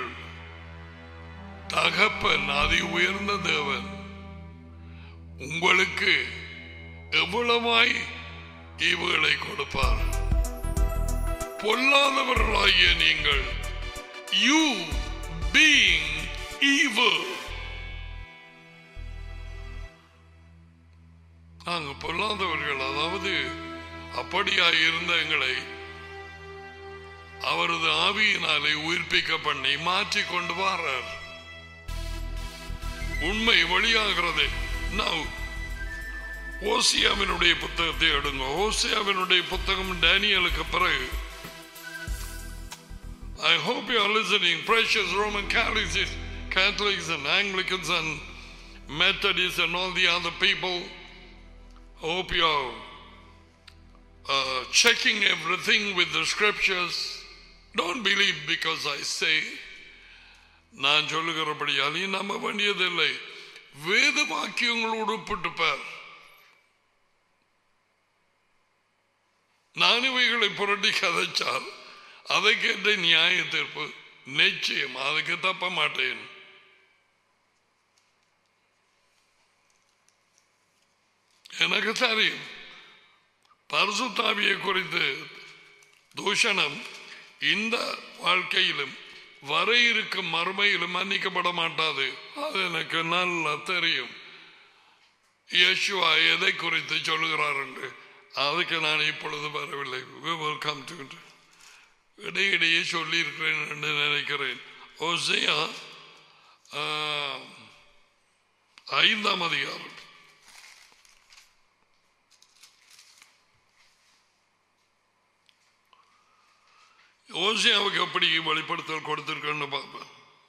தகப்பன் அதி உயர்ந்த தேவன் உங்களுக்கு எவ்வளவாய் ஈவுகளை கொடுப்பார் பொல்லாதவர்களாகிய நீங்கள் யூ பீங் evil நாங்க பொல்லாதவர்கள் அதாவது அப்படியாய் இருந்த எங்களை அவரது ஆவியினாலே உயிர்ப்பிக்க பண்ணி மாற்றி கொண்டு வாரார் உண்மை வழியாகிறது Now, ஓசியாவினுடைய புத்தகத்தை எடுங்க ஓசியாவினுடைய புத்தகம் டேனியலுக்கு பிறகு I hope you are listening, precious Roman Catholics, Catholics and Anglicans and Methodists and all the other people. Hope you are uh, checking everything with the scriptures. Don't believe because I say. நான் சொல்லுகிறபடியால் நீ நம்ப வேண்டியதில்லை வேத வாக்கியங்களோடு ஒப்பிட்டுப்பார் நான் இவைகளை புரட்டி கதைச்சால் அதை கேட்ட நியாய தீர்ப்பு நிச்சயம் அதுக்கு தப்ப மாட்டேன் எனக்கு தெரியும் பரிசுத்தாவியை குறித்து தூஷணம் இந்த வாழ்க்கையிலும் வர இருக்கும் மறுமையிலும் மன்னிக்கப்பட மாட்டாது அது எனக்கு நல்லா தெரியும் இயேசுவா எதை குறித்து சொல்லுகிறார் என்று அதுக்கு நான் இப்பொழுது வரவில்லை We will come to it. இடையிடையே சொல்லி இருக்கிறேன் என்று நினைக்கிறேன் ஓசையா ஆஹ், ஐந்தாம் அதிகாரம் ஓசியாவுக்கு எப்படி வெளிப்படுத்தல் கொடுத்திருக்கேன்னு பார்ப்பேன்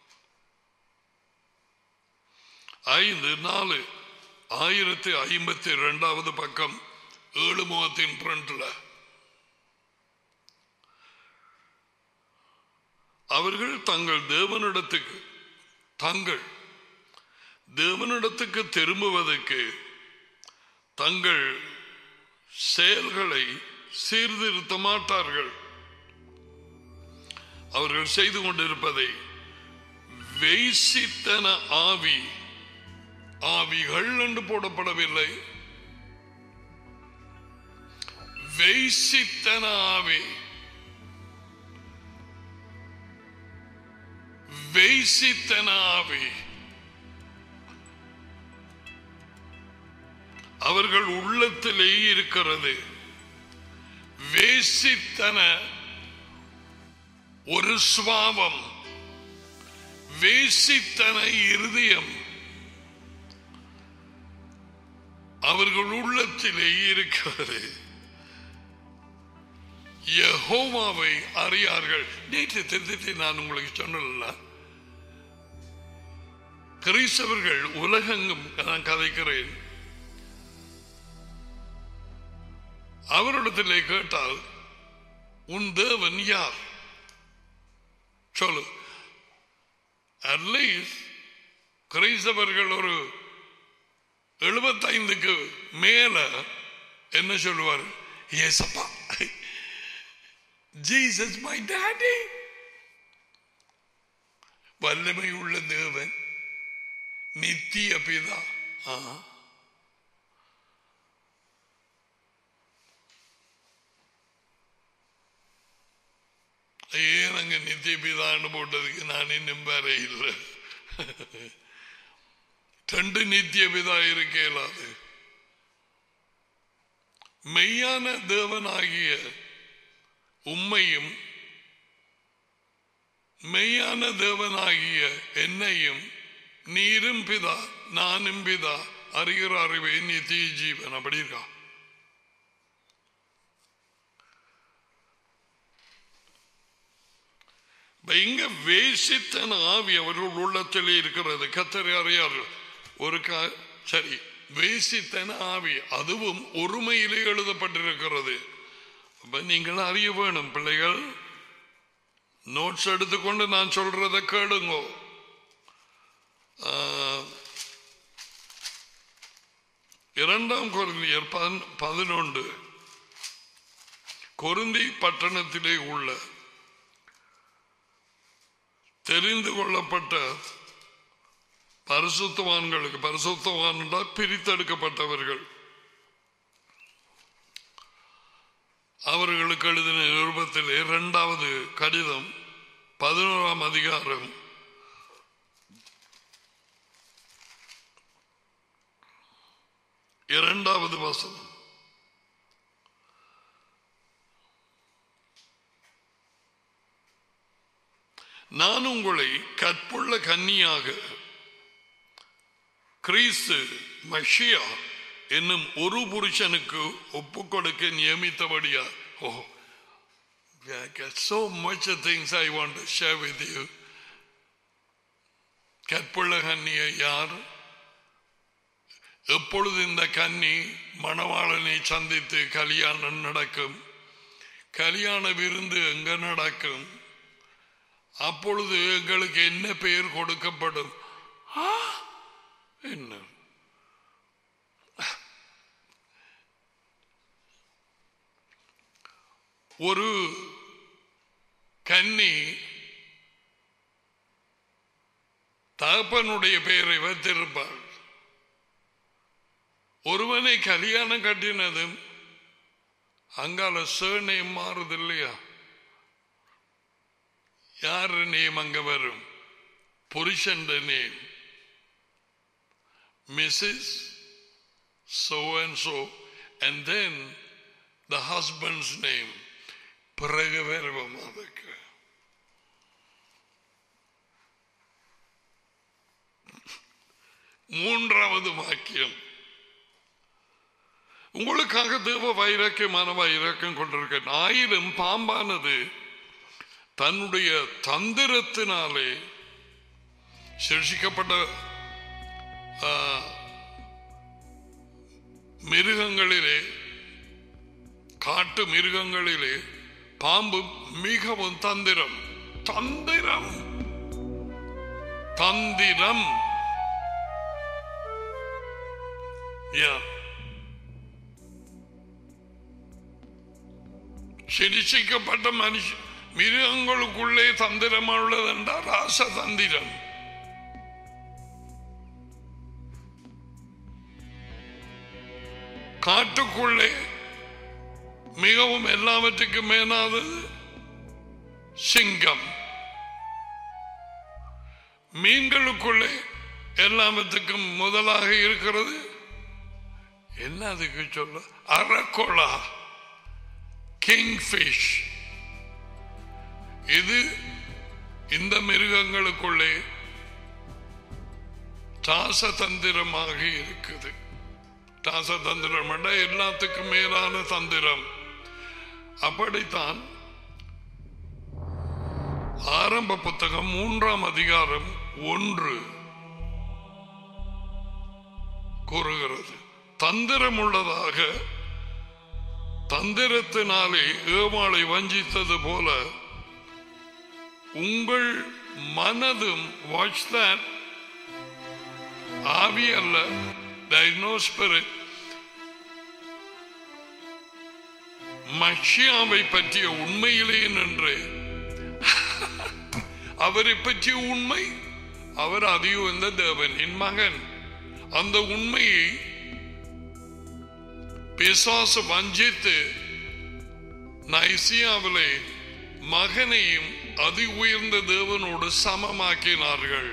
ஐந்து நாலு ஆயிரத்தி ஐம்பத்தி ரெண்டாவது பக்கம் ஏழு முகத்தின் பிரண்ட்ல அவர்கள் தங்கள் தேவனிடத்துக்கு தங்கள் தேவனிடத்துக்கு திரும்புவதற்கு தங்கள் செயல்களை சீர்திருத்த மாட்டார்கள் அவர்கள் செய்து கொண்டிருப்பதை வெய்சித்தன ஆவி ஆவிகள் என்று போடப்படவில்லை வெய்சித்தன ஆவி வெய்சித்தன ஆவி அவர்கள் உள்ளத்திலே இருக்கிறது வேசித்தன ஒரு சுவாபம் வேசித்தன இருதயம் அவர்கள் உள்ளத்திலே இருக்கிறது யெகோவாவை அறியார்கள் நேற்று திருத்தி நான் உங்களுக்கு சொன்னல கிறிஸ்தவர்கள் உலகெங்கும் நான் கதைக்கிறேன் அவரிடத்திலே கேட்டால் உன் தேவன் யார் சொல்லு அட்லீஸ்ட் கிறிஸ்தவர்கள் ஒரு எழுபத்தைந்துக்கு மேல என்ன சொல்லுவார் ஏசப்பா ஜீசஸ் மை டாடி வல்லமை உள்ள தேவன் நித்திய பிதா ஆ. ஏன் அங்க நித்திய பிதான்னு போட்டதுக்கு நான் இன்னும் வேற இல்லை ரெண்டு நித்திய பிதா இருக்க இயலாது மெய்யான தேவனாகிய உம்மையும் மெய்யான தேவனாகிய என்னையும் நீரும் பிதா நானும் பிதா அறிகிற அறிவே நித்திய ஜீவன் அப்படி இருக்கா இப்ப இங்க வேசித்தன ஆவி அவர்கள் உள்ளத்திலே இருக்கிறது கத்தரை அறியார் ஒரு கா சரி வேசித்தன ஆவி அதுவும் ஒருமையிலே எழுதப்பட்டிருக்கிறது அப்ப நீங்கள் அறிய வேணும் பிள்ளைகள் நோட்ஸ் எடுத்துக்கொண்டு நான் சொல்றதை கேளுங்கோ ஆ, இரண்டாம் கொரிந்தியர் பதி- பதினொன்று கொருந்தி பட்டணத்திலே உள்ள தெரிந்து கொள்ளப்பட்ட பரிசுத்தவான்களுக்கு பரிசுத்தவான் என்றால் பிரித்தெடுக்கப்பட்டவர்கள் அவர்களுக்கு எழுதின நிருபத்திலே இரண்டாவது கடிதம் பதினோராம் அதிகாரம் இரண்டாவது வசனம் நான் உங்களை கற்புள்ள கன்னியாக கிறிஸ்து மஷியா என்னும் ஒரு புருஷனுக்கு ஒப்புக் கொடுக்க நியமித்தபடியா ஓ I got so much of things I want to share with you. கற்புள்ள கன்னியை யார் எப்பொழுது இந்த கன்னி மணவாளனை சந்தித்து கல்யாணம் நடக்கும் கல்யாண விருந்து எங்க நடக்கும் அப்பொழுது எங்களுக்கு என்ன பெயர் கொடுக்கப்படும் ஆ, என்ன ஒரு கன்னி தகப்பனுடைய பெயரை வைத்திருப்பாள் ஒருவனை கல்யாணம் கட்டினதும் அங்கால சேனையும் மாறுது இல்லையா யார் நேம் அங்க வரும் புருஷன் name missus so and so and then the husband's name பிறகு வருவோம் அதுக்கு மூன்றாவது வாக்கியம் உங்களுக்காக தேவ வைராக்கியமான வைராக்கியம் கொண்டிருக்க ஆயிரம் பாம்பானது தன்னுடைய தந்திரத்தினாலே சிருஷிக்கப்பட்ட ஆ, மிருகங்களிலே காட்டு மிருகங்களிலே பாம்பு மிகவும் தந்திரம் தந்திரம் தந்திரம் Yeah. சிரிச்சிக்கப்பட்ட மனுஷ மிருகங்களுக்குள்ளே தந்திரம் உள்ளது என்றால் ராச தந்திரம் காட்டுக்குள்ளே மிகவும் எல்லாவற்றுக்கும் மேலாதது சிங்கம் மீன்களுக்குள்ளே எல்லாவற்றுக்கும் முதலாக இருக்கிறது என்ன அதுக்கு சொல்ல அரக்கொளா கிங்ஃபிஷ் இது இந்த மிருகங்களுக்குள்ளே தாசதந்திரமாக இருக்குது தாசதந்திரம் என்ற எல்லாத்துக்கும் மேலான தந்திரம் அப்படித்தான் ஆரம்ப புத்தகம் மூன்றாம் அதிகாரம் ஒன்று கூறுகிறது தந்திரம் உள்ளதாக தந்திரத்தினாலே ஏமாளை வஞ்சித்தது போல உங்கள் மனதும் வாட்ச் that ஆவி அல்ல diagnose spirit மஷியாவை பற்றிய உண்மையிலே நின்று அவரை பற்றிய உண்மை அவர் அதியுந்த தேவனின் மகன் அந்த உண்மையை பிசாசு வஞ்சித்து நைசியாவிலே மகனையும் அதி உயர்ந்த தேவனோடு சமமாக்கினார்கள்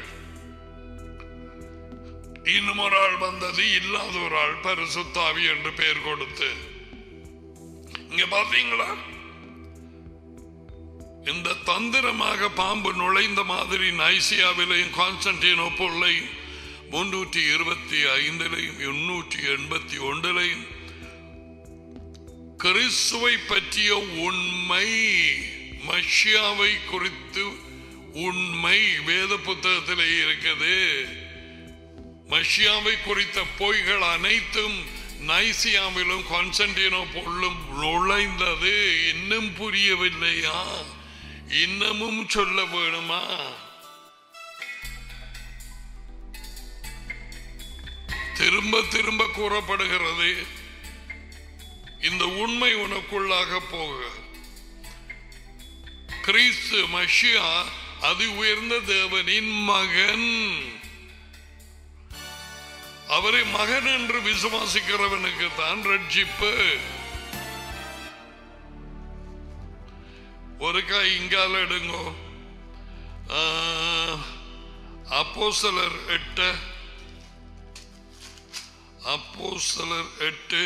இன்னும் ஒரு ஆள் வந்தது இல்லாத ஒரு ஆள் பரிசுத்தாவி என்று பெயர் கொடுத்து இங்க பாத்தீங்களா இந்த தந்திரமாக பாம்பு நுழைந்த மாதிரி நைசியாவிலையும் கான்ஸ்டன்டினோப்போலையும் முன்னூற்றி இருபத்தி ஐந்திலையும் எண்ணூற்றி எண்பத்தி ஒன்றிலையும் கிறிஸ்துவை பற்றிய உண்மை மஷியாவை குறித்து உண்மை வேத புத்தகத்திலே இருக்குது மஷியாவை குறித்த பொய்கள் அனைத்தும் நைசியாவிலும் கான்ஸ்டன்டினோப்போலும் நுழைந்தது இன்னும் புரியவில்லையா இன்னமும் சொல்ல வேணுமா திரும்ப திரும்ப கூறப்படுகிறது இந்த உண்மை உனக்குள்ளாக போக கிறிஸ்து மஷியா அதி உயர்ந்த தேவனின் மகன் அவரை மகன் என்று விசுவாசிக்கிறவனுக்கு தான் ரட்சிப்பு ஒரு கை இங்கால எடுங்கோ அப்போஸ்தலர் எட்டு அப்போஸ்தலர் எட்டு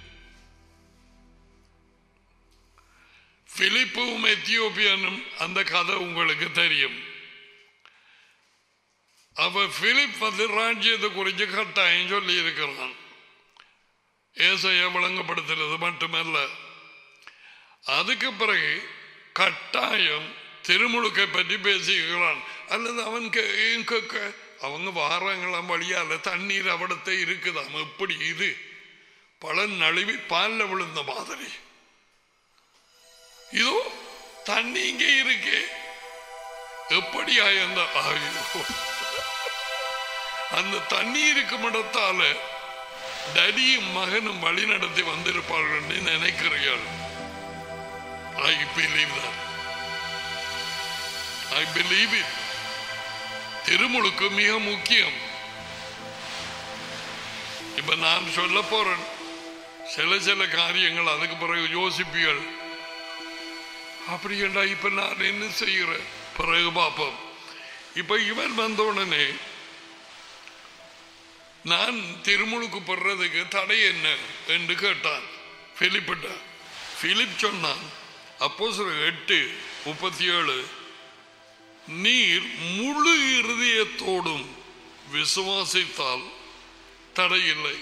பிலிப்பும் எத்தியோப்பியனும் அந்த கதை உங்களுக்கு தெரியும் அவ பிலிப் வந்து ராஜ்யத்தை குறித்து கட்டாயம் சொல்லி இருக்கிறான் ஏசைய விளங்கப்படுத்துறது மட்டுமல்ல அதுக்கு பிறகு கட்டாயம் திருமுழுக்கை பற்றி பேசிக்கிறான் அல்லது அவன் கே- கேட்க அவங்க வாராங்களாம் வழியால தண்ணீர் அவடத்தை இருக்குதாம் எப்படி இது பழம் நழுவி பால்ல விழுந்த மாதிரி இதோ தண்ணி இங்கே இருக்கே எப்படி அந்த ஐயோ. அந்த தண்ணி இருக்கும் இடத்தால டடியும் மகனும் வழி நடத்தி வந்திருப்பார்கள் என்று நினைக்கிறீர்கள் I believe that I believe it திருமுழுக்கு மிக முக்கியம் இப்ப நான் சொல்ல போறேன் சில சில காரியங்கள் அதுக்கு பிறகு யோசிப்பீர்கள் அப்படி என்றா இப்ப நான் என்ன செய்கிறேன் பிறகு பார்ப்போம் இப்ப இவன் வந்த உடனே நான் திருமுழுக்கு படுறதுக்கு தடை என்ன என்று கேட்டான் பிலிப்பிட்ட பிலிப் சொன்னான் அப்போ எட்டு முப்பத்தி ஏழு நீர் முழு இருதயத்தோடும் விசுவாசித்தால் தடையில்லை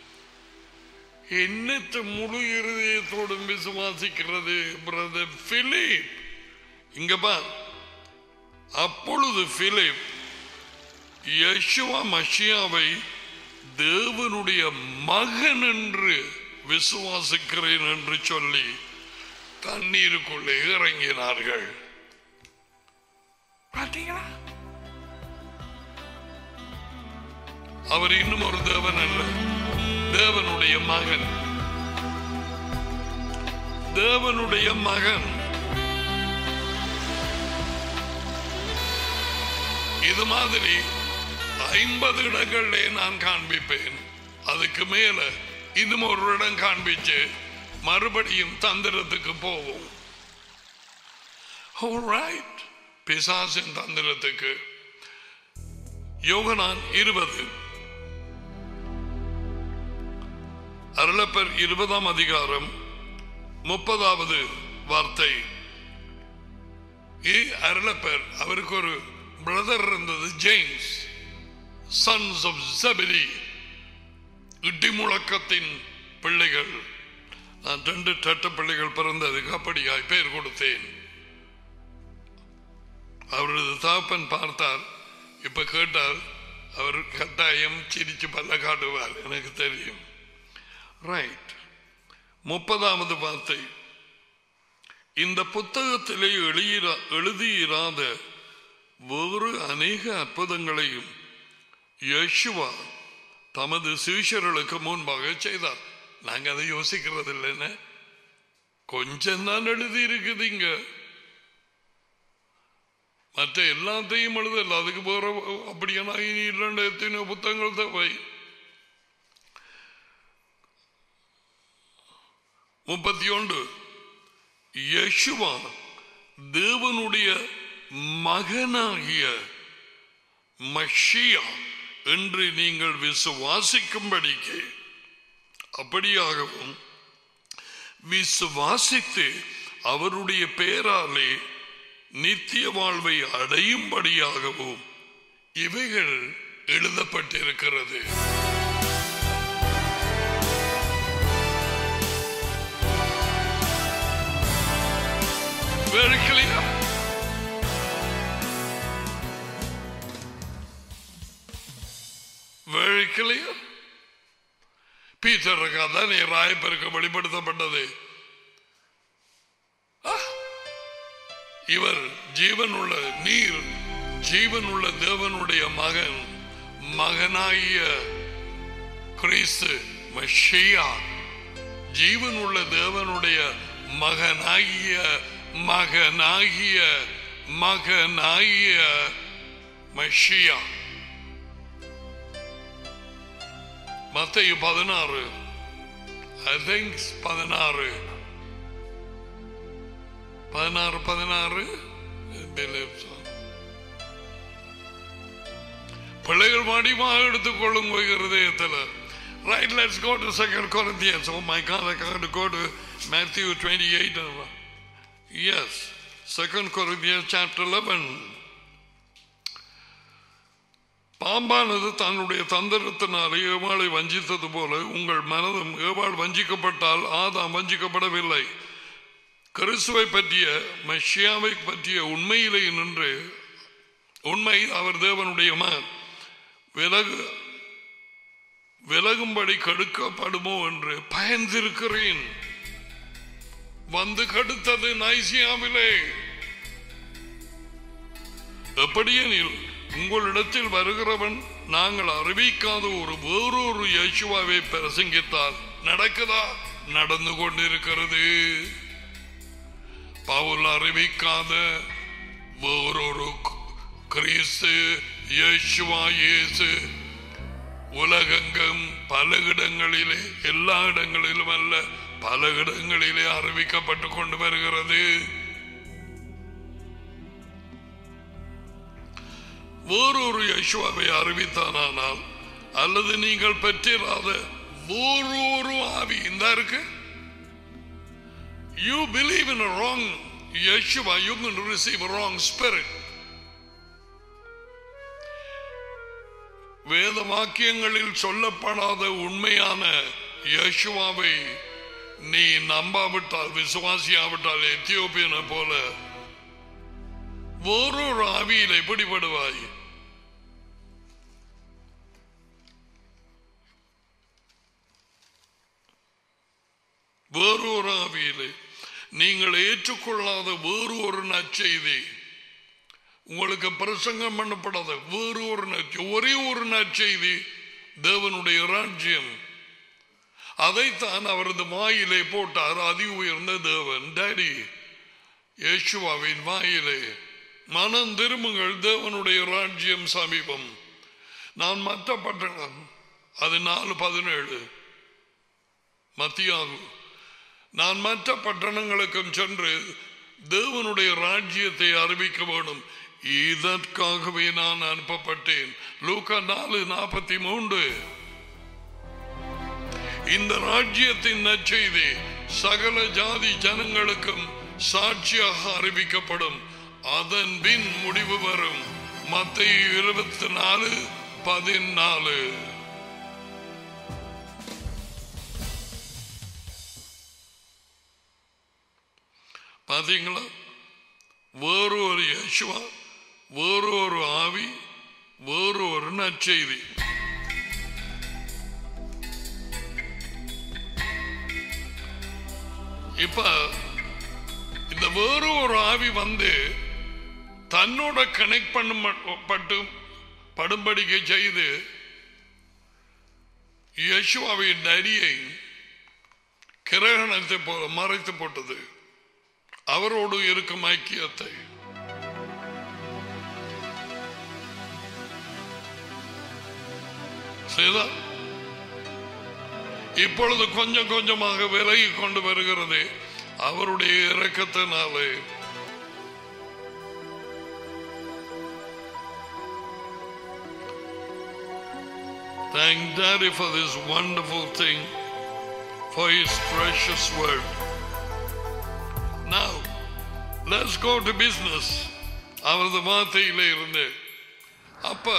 என்னத்த முழு இருதயத்தோடும் விசுவாசிக்கிறது பிரதர் பிலிப் இங்க பார் அப்பொழுது பிலிப் யசுவா மஷியாவை தேவனுடைய மகன் என்று விசுவாசிக்கிறேன் என்று சொல்லி தண்ணீருக்குள்ளே இறங்கினார்கள் பார்த்தீங்களா அவர் இன்னும் ஒரு தேவன் அல்ல தேவனுடைய மகன் தேவனுடைய மகன் இது மாதிரி ஐம்பது இடங்களிலே நான் காண்பிப்பேன் அதுக்கு மேல இன்னும் ஒரு இடம் காண்பிச்சு மறுபடியும் தந்திரத்துக்கு போவோம் Alright. பிசாசின் தந்திரத்துக்கு யோகனான் இருபது அருளப்பர் இருபதாம் அதிகாரம் முப்பதாவது வார்த்தை ஏ அருளப்பர் அவருக்கு ஒரு பிரதர் இருந்தது ஜேம்ஸ் சன்ஸ் ஆஃப் ஜெபடி இடி முழக்கத்தின் பிள்ளைகள் நான் ரெண்டு டட்ட பிள்ளைகள் பிறந்ததுக்கு அப்படியாய் பெயர் கொடுத்தேன் அவரது தாப்பன் பார்த்தார் இப்ப கேட்டால் அவர் கட்டாயம் சிரிச்சு பல்ல காட்டுவார் எனக்கு தெரியும் ரைட் முப்பதாவது வார்த்தை இந்த புத்தகத்திலே எழுதியிரா- எழுதியிராத வேறு அநேக அற்புதங்களையும் யேசுவா தமது சீஷர்களுக்கு முன்பாக செய்தார் நாங்க அதை யோசிக்கிறது இல்லைன்னு கொஞ்சம் தான் எழுதி இருக்குது இங்க மற்ற எல்லாத்தையும் எழுதல அதுக்கு போற அப்படியான இனி இரண்டு எத்தனையோ புத்தகங்கள் தேவை முப்பத்தி ஒன்று யேசுவா தேவனுடைய மகனாகிய மஷியா என்று நீங்கள் விசுவாசிக்கும்படிக்கு அப்படியாகவும் விசுவாசித்து அவருடைய பெயராலே நித்திய வாழ்வை அடையும்படியாகவும் இவைகள் எழுதப்பட்டிருக்கிறது Very clear. Very clear. பீட்டருக்கு அதான் நீ ராயப்பருக்கு வெளிப்படுத்தப்பட்டது ஆ! இவர் ஜீவனுள்ள நீர் ஜீவனுள்ள தேவனுடைய மகன் மகனாகிய கிறிஸ்து மஷியா ஜீவனுள்ள தேவனுடைய மகனாகிய மகனாகிய மகனாகிய மஷியா மத்தையு பதினாறு ஐ திங்க் பதினாறு பதினாறு பதினாறு I believe so. பிள்ளைகள் மடிமாக எடுத்துக்கொள்ளும் இருதயத்தில் Right, let's go to Second Corinthians. Oh my God, I got to go to Matthew 28. Yes, Second Corinthians chapter 11. பாம்பானது தன்னுடைய தந்திரத்தினாலே ஏவாளை வஞ்சித்தது போல உங்கள் மனதும் ஏவாள் வஞ்சிக்கப்பட்டால் ஆதாம் வஞ்சிக்கப்படவில்லை கிறிஸ்துவை பற்றிய மெஷியாவை பற்றிய உண்மையிலே நின்று உண்மை அவர் தேவனுடைய மகன் விலகு விலகும்படி கடுக்கப்படுமோ என்று பயந்திருக்கிறேன் வந்து கடுத்தது நைசியாவிலே எப்படியெனில் உங்களிடத்தில் வருகிறவன் நாங்கள் அறிவிக்காத ஒரு வேறொரு யேசுவாவை பிரசங்கித்தால் நடக்குதா நடந்து கொண்டிருக்கிறது பவுல் அறிவிக்காத வேறொரு கிறிஸ்து இயேசுவா இயேசு உலகெங்கும் பல இடங்களிலே எல்லா இடங்களிலும் அல்ல பல இடங்களிலே அறிவிக்கப்பட்டு கொண்டு வருகிறது வேறொரு யசுவாவை அறிவித்தானால் அல்லது நீங்கள் பெற்றிராத வேறொரு ஆவி இந்த இருக்கு you believe in a wrong Yeshua, you're going to receive a wrong spirit. வேத வாக்கியங்களில் சொல்லப்படாத உண்மையான யேசுவாவை நீ நம்பாவிட்டால் விசுவாசியாவிட்டால் எத்தியோப்பியனை போல வேறொரு ஆவியில் எப்படிப்படுவாய் வேறு ஒரு ஆவியிலே நீங்கள் ஏற்றுக்கொள்ளாத வேறு ஒரு நற்செய்தி உங்களுக்கு பிரசங்கம் பண்ணப்படாத வேறு ஒரு நற்செய்தி ஒரே ஒரு நற்செய்தி தேவனுடைய ராஜ்யம் அதைத்தான் அவரது வாயிலே போட்டார் அதி உயர்ந்த தேவன் டேடி யேசுவாவின் வாயிலே மனம் திரும்புங்கள் தேவனுடைய ராஜ்யம் சமீபம் நான் மற்ற பட்டணம் அது நாலு பதினேழு மத்தியாகும் நான் மற்ற பட்டணங்களுக்கும் சென்று தேவனுடைய ராஜ்யத்தை அறிவிக்க வேண்டும் இதற்காகவே நான் அனுப்பப்பட்டேன் லூக்கா நாலு நாற்பத்தி மூன்று இந்த ராஜ்யத்தின் நற்செய்தி சகல ஜாதி ஜனங்களுக்கும் சாட்சியாக அறிவிக்கப்படும் அதன் பின் முடிவு வரும் மத்திய இருபத்தி நாலு பதினாலு பாத்தீங்களா வேறு ஒரு யசுவா வேறு ஒரு ஆவி வேறு ஒரு நற்செய்தி இப்ப இந்த வேறு ஒரு ஆவி வந்து தன்னோட கனெக்ட் பண்ணப்பட்டு படும்படிக்கை செய்து யசுவாவின் நரியை கிரகணத்தை போல மறைத்து போட்டது அவரோடு இருக்கும் ஐக்கியத்தை செய்தா இப்பொழுது கொஞ்சம் கொஞ்சமாக விலகி கொண்டு வருகிறது அவருடைய இறக்கத்தினாலே Thank Daddy for this wonderful thing, for His precious word. Now, let's go to business. அவரது வார்த்தையில இருந்து அப்ப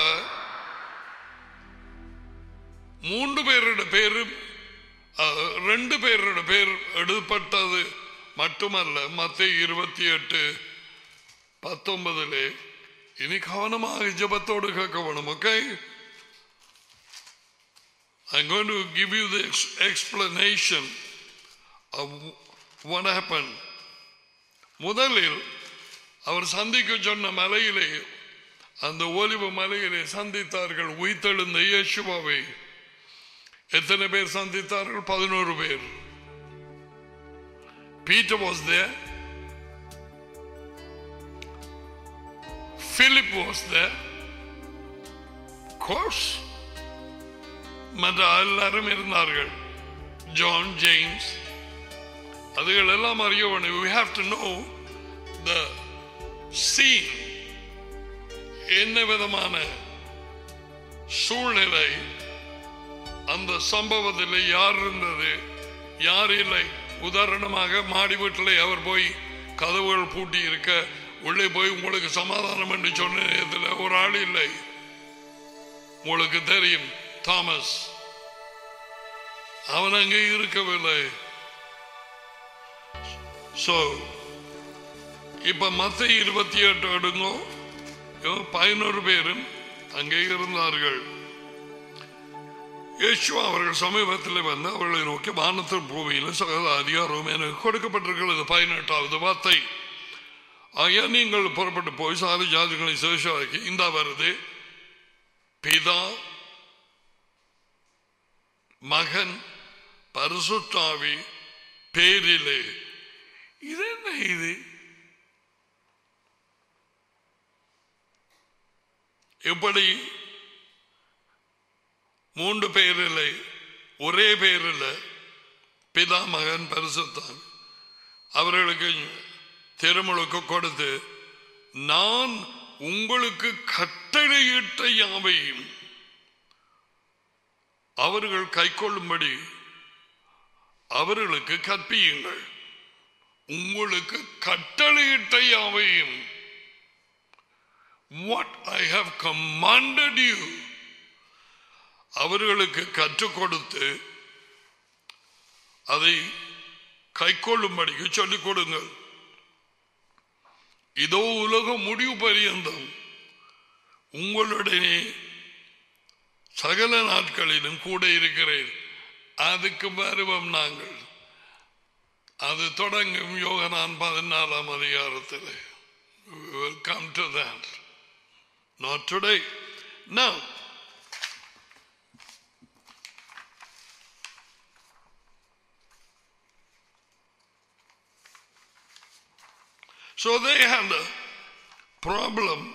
மூன்று பேரோட பேரும் அஹ், ரெண்டு பேரோட பேர் எடுப்பட்டது மட்டுமல்ல மத்திய இருபத்தி எட்டு பத்தொன்பதிலே இனி கவனமாக ஜபத்தோடு கேட்க வேணும் okay I'm going to give you the ex- explanation of what happened. முதலில் அவர் சந்திக்க சொன்ன மலையிலே அந்த ஒலிவு மலையிலே சந்தித்தார்கள் உயிர்த்தெழுந்த இயேசுவாவை எத்தனை பேர் சந்தித்தார்கள் பதினோரு பேர் Peter was there Philip was there course மற்ற எல்லாரும் இருந்தார்கள் ஜான் ஜேம்ஸ் அதுகள் எல்லாம் அறிய வேண்டும் we have to know the scene என்ன விதமான சூழ்நிலை அந்த சம்பவத்தில் யார் இருந்தது யார் இல்லை உதாரணமாக மாடி வீட்டில் அவர் போய் கதவுகள் பூட்டி இருக்க உள்ளே போய் உங்களுக்கு சமாதானம் என்று சொன்ன நேரத்தில் ஒரு ஆள் இல்லை உங்களுக்கு தெரியும் தாமஸ் அவன் அங்கே இருக்கவில்லை சோ இப்ப மத்த இருபத்தி எட்டு எடுங்கோ பதினோரு பேரும் அங்கே இருந்தார்கள் இயேசுவா அவர்கள் சமீபத்தில் வந்து அவர்களை நோக்கி வானத்தின் பூமியில் சகல அதிகாரம் எனக்கு கொடுக்கப்பட்டிருக்கிறது பதினெட்டாவது வார்த்தை ஆகியா நீங்கள் புறப்பட்டு போய் சாதி ஜாதிகளை சேஷாக்கி இந்த வருது பிதா மகன் பரிசுத்தாவி பேரிலே இது என்ன இது எப்படி மூன்று பேர் இல்லை ஒரே பேர் இல்லை பிதா மகன் பரிசுத்தான் அவர்களுக்கு திருமுழுக்கு கொடுத்து நான் உங்களுக்கு கட்டளையிட்ட யாவையும் அவர்கள் கைக்கொள்ளும்படி அவர்களுக்கு கற்பியுங்கள் உங்களுக்கு கட்டளையிட்ட யாவையும் what I have commanded you அவர்களுக்கு கற்றுக் கொடுத்து அதை கைக்கொள்ளும்படிக்கு சொல்லிக் கொடுங்கள் இதோ உலகம் முடிவு பரியந்தம் உங்களுடனே சகல நாட்களிலும் கூட இருக்கிறேன் அதுக்கு வருவோம் நாங்கள் அது தொடங்கும் யோகனான் பதினாலாம் அதிகாரத்தில் We will come to that. Not today. Now, so they had a problem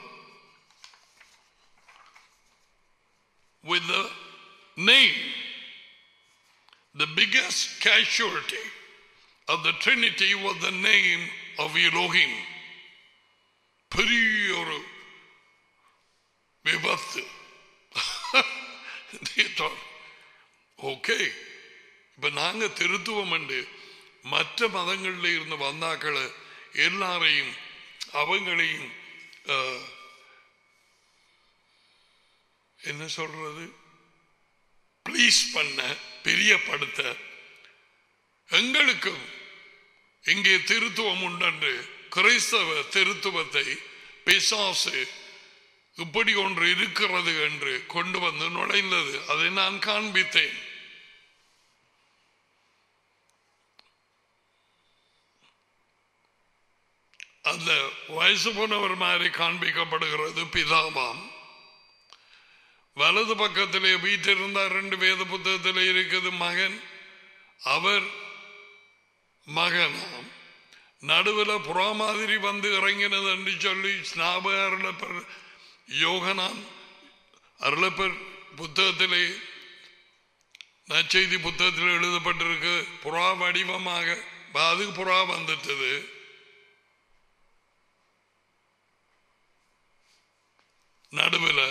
with the name. The biggest casualty of the Trinity was the name of Elohim. பெரிய ஒரு விபத்து ஓகே இப்ப நாங்க திருத்துவம் உண்டு மற்ற மதங்கள்ல இருந்து வந்தாக்களை எல்லாரையும் அவங்களையும் அஹ், என்ன சொல்றது ப்ளீஸ் பண்ண பிரியப்படுத்த எங்களுக்கும் இங்கே திருத்துவம் உண்டென்று கிறிஸ்தவ திருத்துவத்தை பிசாசு இப்படி ஒன்று இருக்கிறது என்று கொண்டு வந்து நுழைந்தது அதை நான் காண்பித்தேன் அந்த வயசு போனவர் மாதிரி காண்பிக்கப்படுகிறது பிதாவாம் வலது பக்கத்திலே வீட்டிருந்தார் ரெண்டு வேத புத்தகத்திலே இருக்குது மகன் அவர் மகனாம் நடுவில் புறா மாதிரி வந்து இறங்கினது என்று சொல்லி ஸ்நாப அருளப்பர் யோகனான் அருளப்பர் புத்தகத்திலே நற்செய்தி புத்தகத்தில் எழுதப்பட்டிருக்கு புறா வடிவமாக அது புறா வந்துட்டது நடுவில்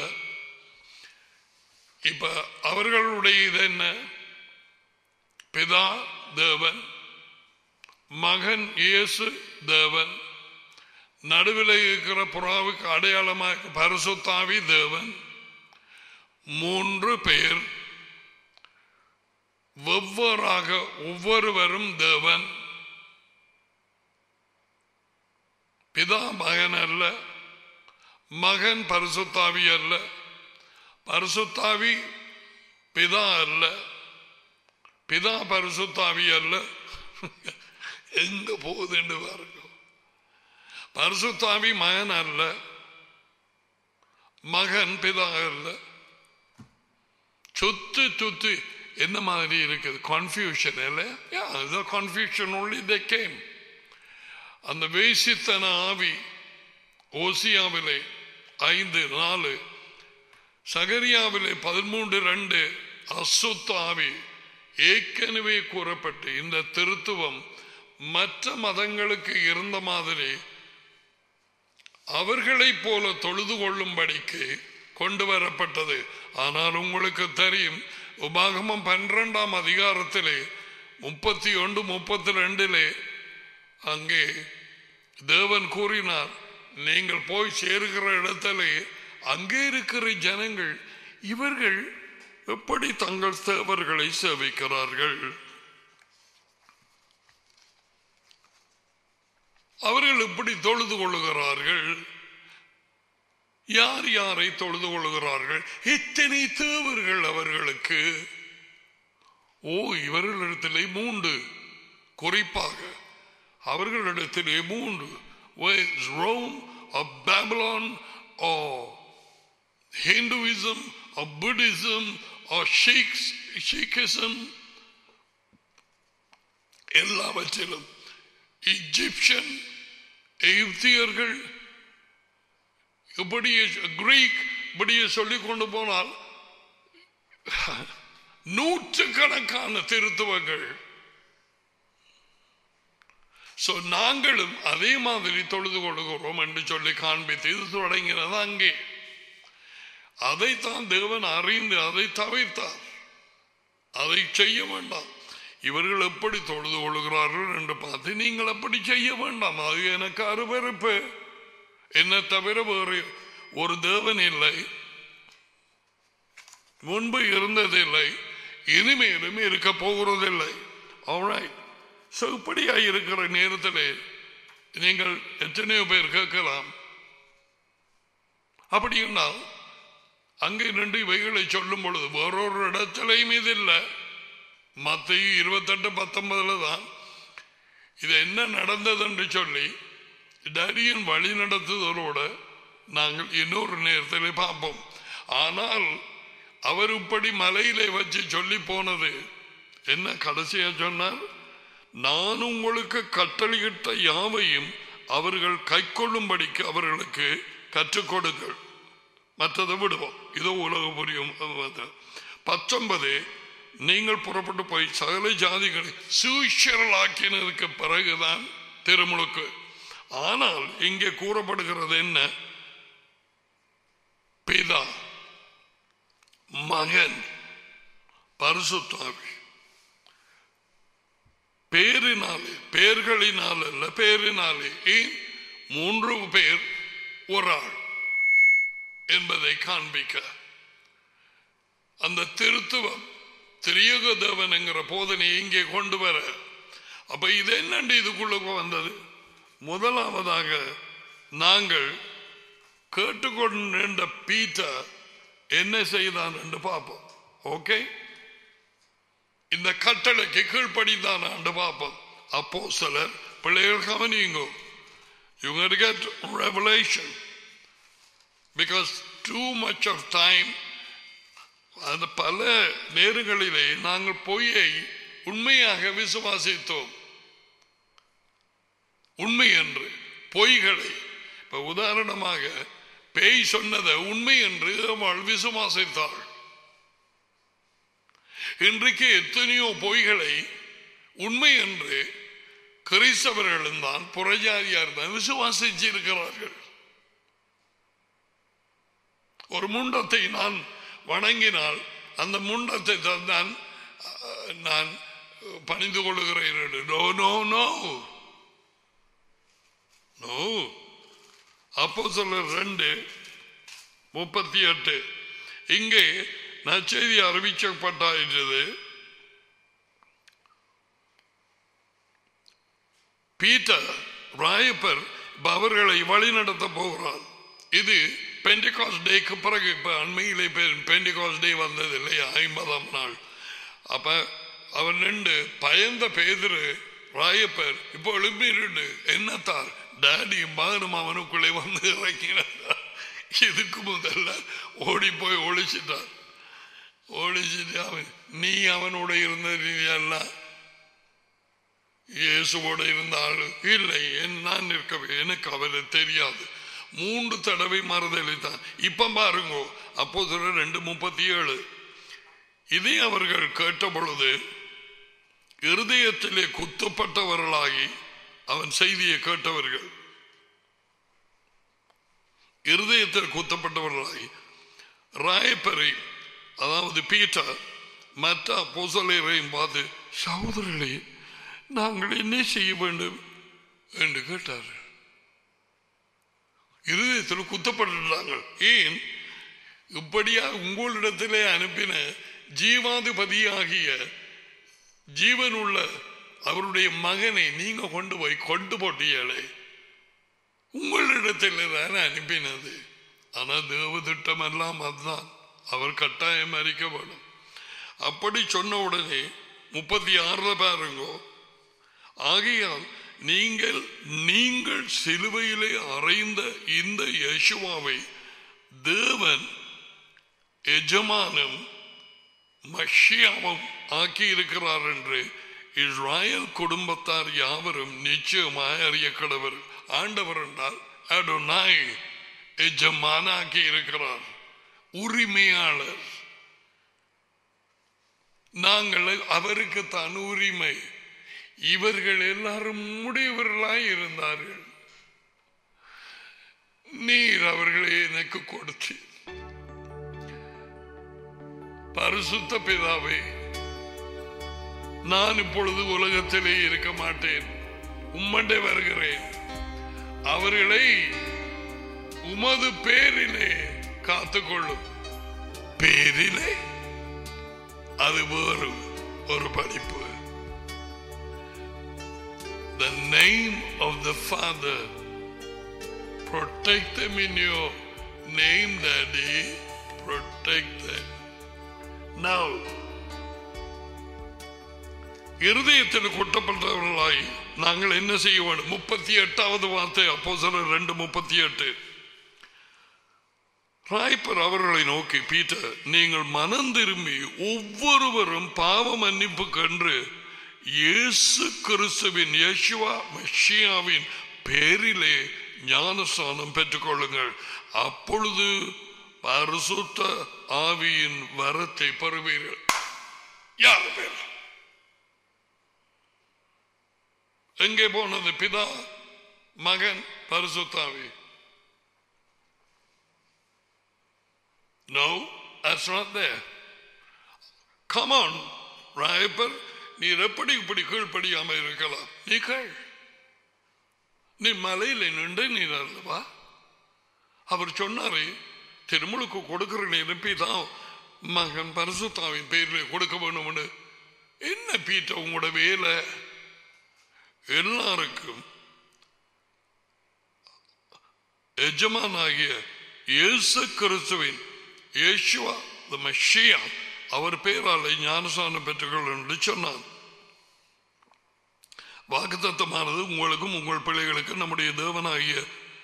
இப்ப அவர்களுடைய இது என்ன பிதா தேவன் மகன் இயேசு தேவன் நடுவில் இருக்கிற புறாவுக்கு அடையாளமாக பரிசுத்தாவி தேவன் மூன்று பேர் வெவ்வேறாக ஒவ்வொருவரும் தேவன் பிதா மகன் அல்ல மகன் பரிசுத்தாவி அல்ல பரிசுத்தாவி பிதா அல்ல பிதா பரிசுத்தாவி அல்ல எங்க போகுதுன்னு பாருங்க பரிசுத்தாவி மகன் அல்ல மகன் பிதா அல்ல சுத்து சுத்து என்ன மாதிரி இருக்குது கன்ஃபியூஷன் இல்ல கன்ஃபியூஷன் only they came அந்த வேசித்தன ஆவி ஓசியாவிலே ஐந்து நாலு சகரியாவிலே பதிமூன்று ரெண்டு அசுத்த ஆவி ஏற்கனவே கூறப்பட்டு இந்த திருத்துவம் மற்ற மதங்களுக்கு இருந்த மாதிரி அவர்களைப் போல தொழுது கொள்ளும்படிக்கு கொண்டு வரப்பட்டது ஆனால் உங்களுக்கு தெரியும் உபாகமம் பன்னிரெண்டாம் அதிகாரத்திலே முப்பத்தி ஒன்று முப்பத்தி ரெண்டிலே அங்கே தேவன் கூறினார் நீங்கள் போய் சேருகிற இடத்திலே அங்கே இருக்கிற ஜனங்கள் இவர்கள் எப்படி தங்கள் தேவர்களை சேவிக்கிறார்கள் அவர்கள் எப்படி தொழுது கொள்ளுகிறார்கள் யார் யாரை தொழுது கொள்ளுகிறார்கள் எத்தனை தேவர்கள் அவர்களுக்கு ஓ இவர்களிடத்திலே மூன்று குறிப்பாக அவர்களிடத்திலே மூன்று Whereas Rome or Babylon or Hinduism or Buddhism or Sheikhs, Sikhism எல்லாவற்றிலும் இஜிப்சியன் எகிப்தியர்கள் இப்படியே கிரீக் இப்படியே சொல்லிக் கொண்டு போனால் நூற்றுக்கணக்கான திருத்துவங்கள் சோ நாங்களும் அதே மாதிரி தொழுது கொள்கிறோம் என்று சொல்லி காண்பித்து இது தொடங்கினது அங்கே அதைத்தான் தேவன் அறிந்து அதை தவிர்த்தார் அதை செய்ய வேண்டாம் இவர்கள் எப்படி தொழுது கொள்கிறார்கள் என்று பார்த்து நீங்கள் அப்படி செய்ய வேண்டாம் அது எனக்கு அருவருப்பு என்ன தவிர வேறு ஒரு தேவன் இல்லை முன்பு இருந்ததில்லை இனிமேலும் இருக்க போகிறதில்லை alright so இப்படியா இருக்கிற நேரத்தில் நீங்கள் எத்தனையோ பேர் கேட்கலாம் அப்படி என்றால் அங்கே ரெண்டு இவைகளை சொல்லும் பொழுது வேறொரு இடத்திலையும் இது இல்லை மத்திய இருபத்தெட்டு பத்தொன்பதுல தான் இது என்ன நடந்தது என்று சொல்லி டரியன் வழி நடத்துதலோடு நாங்கள் இன்னொரு நேரத்தில் பார்ப்போம் ஆனால் அவர் இப்படி மலையிலே வச்சு சொல்லி போனது என்ன கடைசியா சொன்னார் நான் உங்களுக்கு கட்டளையிட்ட யாவையும் அவர்கள் கைக்கொள்ளும்படிக்கு அவர்களுக்கு கற்றுக் கொடுங்கள் மற்றதை விடுவோம் இதோ உலக புரியும் பத்தொன்பது நீங்கள் புறப்பட்டு போய் சகல ஜாதிகளை சூஷரலாக்கினதுக்கு பிறகுதான் திருமுழுக்கு ஆனால் இங்கே கூறப்படுகிறது என்ன பிதா மகன் பரிசுத்தாவி பேரினாலே பேர்களினால் அல்ல பேரினாலே ஏன் மூன்று பேர் ஒரு ஆள் என்பதை காண்பிக்க அந்த திருத்துவம் திரியக தேவன் என்கிற போதனை இங்கே கொண்டு வர அப்ப இது என்னண்டு இதுக்குள்ள வந்தது முதலாவதாக நாங்கள் கேட்டுக்கொண்ட பீட்டர் என்ன செய்தான் என்று பார்ப்போம் ஓகே இந்த கட்டளைக்கு கீழ்ப்படிந்தான் என்று பார்ப்போம் அப்போ சிலர் பிள்ளைகள் கவனியுங்கோ You got to get revelation because too much of time அந்த பல நேரங்களிலே நாங்கள் பொய்யை உண்மையாக விசுவாசித்தோம் உண்மை என்று பொய்களை இப்ப உதாரணமாக பேய் சொன்னதை உண்மை என்று அவள் விசுவாசித்தாள் இன்றைக்கு எத்தனையோ பொய்களை உண்மை என்று கிறிஸ்தவர்களும் தான் புறஜாதியார் தான் விசுவாசிச்சு இருக்கிறார்கள் ஒரு முண்டத்தை நான் வணங்கினால் அந்த முண்டத்தை தான் நான் அஹ், நான் பணிந்து கொள்ளுகிறேன் என்று. நோ நோ நோ நோ அப்போ சொல்ல ரெண்டு முப்பத்தி எட்டு இங்கே நற்செய்தி அறிவிக்கப்பட்டாயிற்றது பீட்டர் ராயப்பர் இப்ப அவர்களை வழி நடத்த போகிறான் இது பெண்டிகாஸ் டேக்கு பிறகு இப்ப அண்மையிலே பெண்டிகாஸ் டே வந்தது இல்லையா ஐம்பதாம் நாள் அப்ப அவன் நின்று பயந்த பேதிரு ராயப்பர் இப்போ எழுப்பிட்டு என்னத்தார் டேடியும் மகனும் அவனுக்குள்ளே வந்து இறங்கினார் இதுக்கு முதல்ல ஓடி போய் ஒழிச்சிட்டார் ஒழிச்சிட்டு அவன் நீ அவனோட இருந்த எல்லாம் இயேசுவோட இருந்த ஆளு இல்லை என் நான் இருக்கவே எனக்கு அவரை தெரியாது மூன்று தடவை மறுதளித்தான் இப்ப பாருங்க அப்போ ரெண்டு முப்பத்தி ஏழு இதை அவர்கள் கேட்ட பொழுது இருதயத்திலே குத்தப்பட்டவர்களாகி அவன் செய்தியை கேட்டவர்கள் இருதயத்தில் குத்தப்பட்டவர்களாகி ராயப்பரை அதாவது பீட்டர் மற்ற பொசலையரையும் பார்த்து சகோதரர்களே நாங்கள் என்ன செய்ய வேண்டும் என்று கேட்டார்கள் இருதயத்தில் குத்தப்பட்டுட்டார்கள் ஏன் இப்படியா உங்களிடத்திலே அனுப்பின ஜீவாதிபதியாகிய ஜீவனுள்ள அவருடைய மகனை நீங்க கொண்டு போய் கொண்டு போட்டீங்களே உங்களிடத்தில் தான் அனுப்பினது ஆனா தேவ திட்டம் எல்லாம் அதுதான் அவர் கட்டாயம் அறிக்கப்படும் அப்படி சொன்ன உடனே முப்பத்தி ஆறுல பாருங்கோ ஆகையால் நீங்கள் நீங்கள் சிலுவையிலே அறைந்த இந்த யேசுவாவை தேவன் எஜமானும் மஷியாவும் ஆக்கி இருக்கிறார் என்று இஸ்ராயல் குடும்பத்தார் யாவரும் நிச்சயமாய் அறிய கடவர் ஆண்டவர் என்றால் அடோனாய் எஜமானாக்கி இருக்கிறார் உரிமையாளர் நாங்கள் அவருக்கு தான் உரிமை இவர்கள் எல்லாரும் முடியவர்களாய் இருந்தார்கள் நீர் அவர்களை எனக்கு கொடுத்து பரிசுத்த பிதாவே நான் இப்பொழுது உலகத்திலே இருக்க மாட்டேன் உம்மண்டே வருகிறேன் அவர்களை உமது பேரிலே காத்துக்கொள்ளும் பேரிலே அது வேறு ஒரு படிப்பு The name of the Father protect them in your name, Daddy. Protect them. Now, இருதயத்தில் கொட்டப்பட்டவர்களாய் நாங்கள் என்ன செய்ய வேண்டும் முப்பத்தி எட்டாவது வார்த்தை அப்போ ரெண்டு முப்பத்தி எட்டு ராய்ப்பர் அவர்களை நோக்கி பீட்டர் நீங்கள் மனம் திரும்பி ஒவ்வொருவரும் பாவ மன்னிப்பு கன்று இயேசு கிறிஸ்துவின் யேசுவா மெஷியாவின் பேரிலே ஞானஸ்தானம் பெற்றுக்கொள்ளுங்கள் அப்பொழுது பரிசுத்த ஆவியின் வரத்தை பெறுவீர்கள் யார் பேர் எங்கே போனது பிதா மகன் பரிசுத்தாவி No, that's not there. Come on, Rayappar நீர் எப்படி இப்படி கீழ்ப்படியாம இருக்கலாம் நீ கேள் நீ மலையில நின்று நீர் அல்லவா அவர் சொன்னாரே திருமுழுக்கு கொடுக்கிற நிரப்பி தான் மகன் பரிசுத்தாவின் பேரில் கொடுக்க வேணும்னு என்ன பீட்ட உங்களோட வேலை எல்லாருக்கும் எஜமானாகிய இயேசு கிறிஸ்துவின் இயேசுவா the Messiah, அவர் பேரால் ஞானசானம் பெற்றுக்கொள் என்று சொன்னான் வாக்குத்தத்தமானது உங்களுக்கும் உங்கள் பிள்ளைகளுக்கும் நம்முடைய தேவனாகிய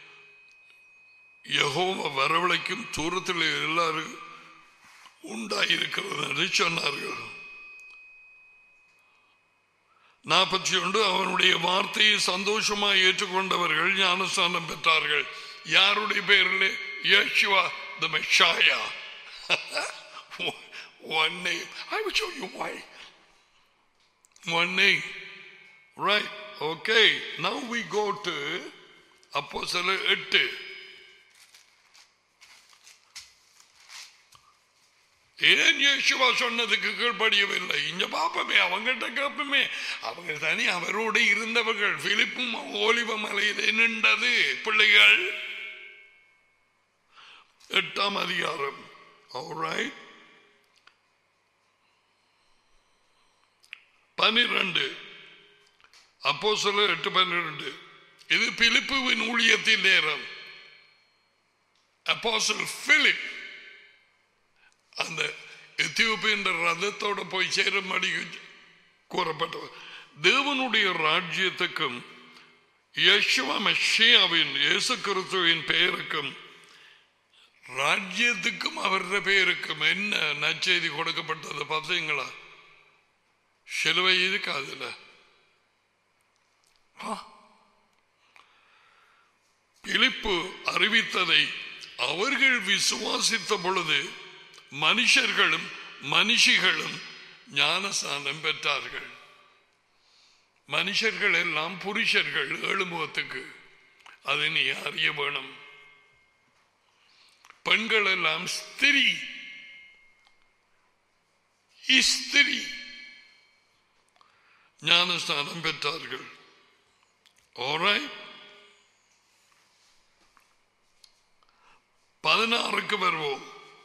யெகோவா வரவழைக்கும் தூரத்தில் எல்லாரும் உண்டாயிருக்கிறது என்று சொன்னார்கள் நாற்பத்தி ஒன்று அவனுடைய வார்த்தையை சந்தோஷமாக ஏற்றுக்கொண்டவர்கள் ஞானஸ்தானம் பெற்றார்கள் யாருடைய பேரில் Yeshua the Messiah one name I will show you why one name right okay now we go to அப்போ சில எட்டு ஏன் இயேசுவா சொன்னதுக்கு கீழ்ப்படியவில்லை இங்க பாப்பமே அவங்ககிட்ட கேட்பமே அவங்க தனி அவரோடு இருந்தவர்கள் பிலிப்பும் ஓலிவ மலையிலே நின்றது பிள்ளைகள் எட்டாம் அதிகாரம் alright பன்னிரண்டு அப்போ சொல்ல எட்டு பன்னிரண்டு இது பிலிப்புவின் ஊழியத்தின் நேரம் அப்போசல் பிலிப் அந்த எத்தியோப்பியன் ரதத்தோட போய் சேரும்படி கூறப்பட்டவர் தேவனுடைய ராஜ்யத்துக்கும் யேசுவா மெஷியாவின் இயேசு கிறிஸ்துவின் பெயருக்கும் ராஜ்யத்துக்கும் அவருடைய பெயருக்கும் என்ன நற்செய்தி கொடுக்கப்பட்டது பார்த்தீங்களா சிலுவை இருக்காதுல்ல பிலிப்பு அறிவித்ததை அவர்கள் விசுவாசித்த பொழுது மனுஷர்களும் மனுஷிகளும் ஞானஸ்தானம் பெற்றார்கள் மனுஷர்கள் எல்லாம் புருஷர்கள் எழுமுகத்துக்கு அது நீ அறிய வேணும் பெண்கள் எல்லாம் ஸ்திரி ஸ்திரி ஞானஸ்தானம் பெற்றார்கள் Alright? பதினாறுக்கு வருவோம்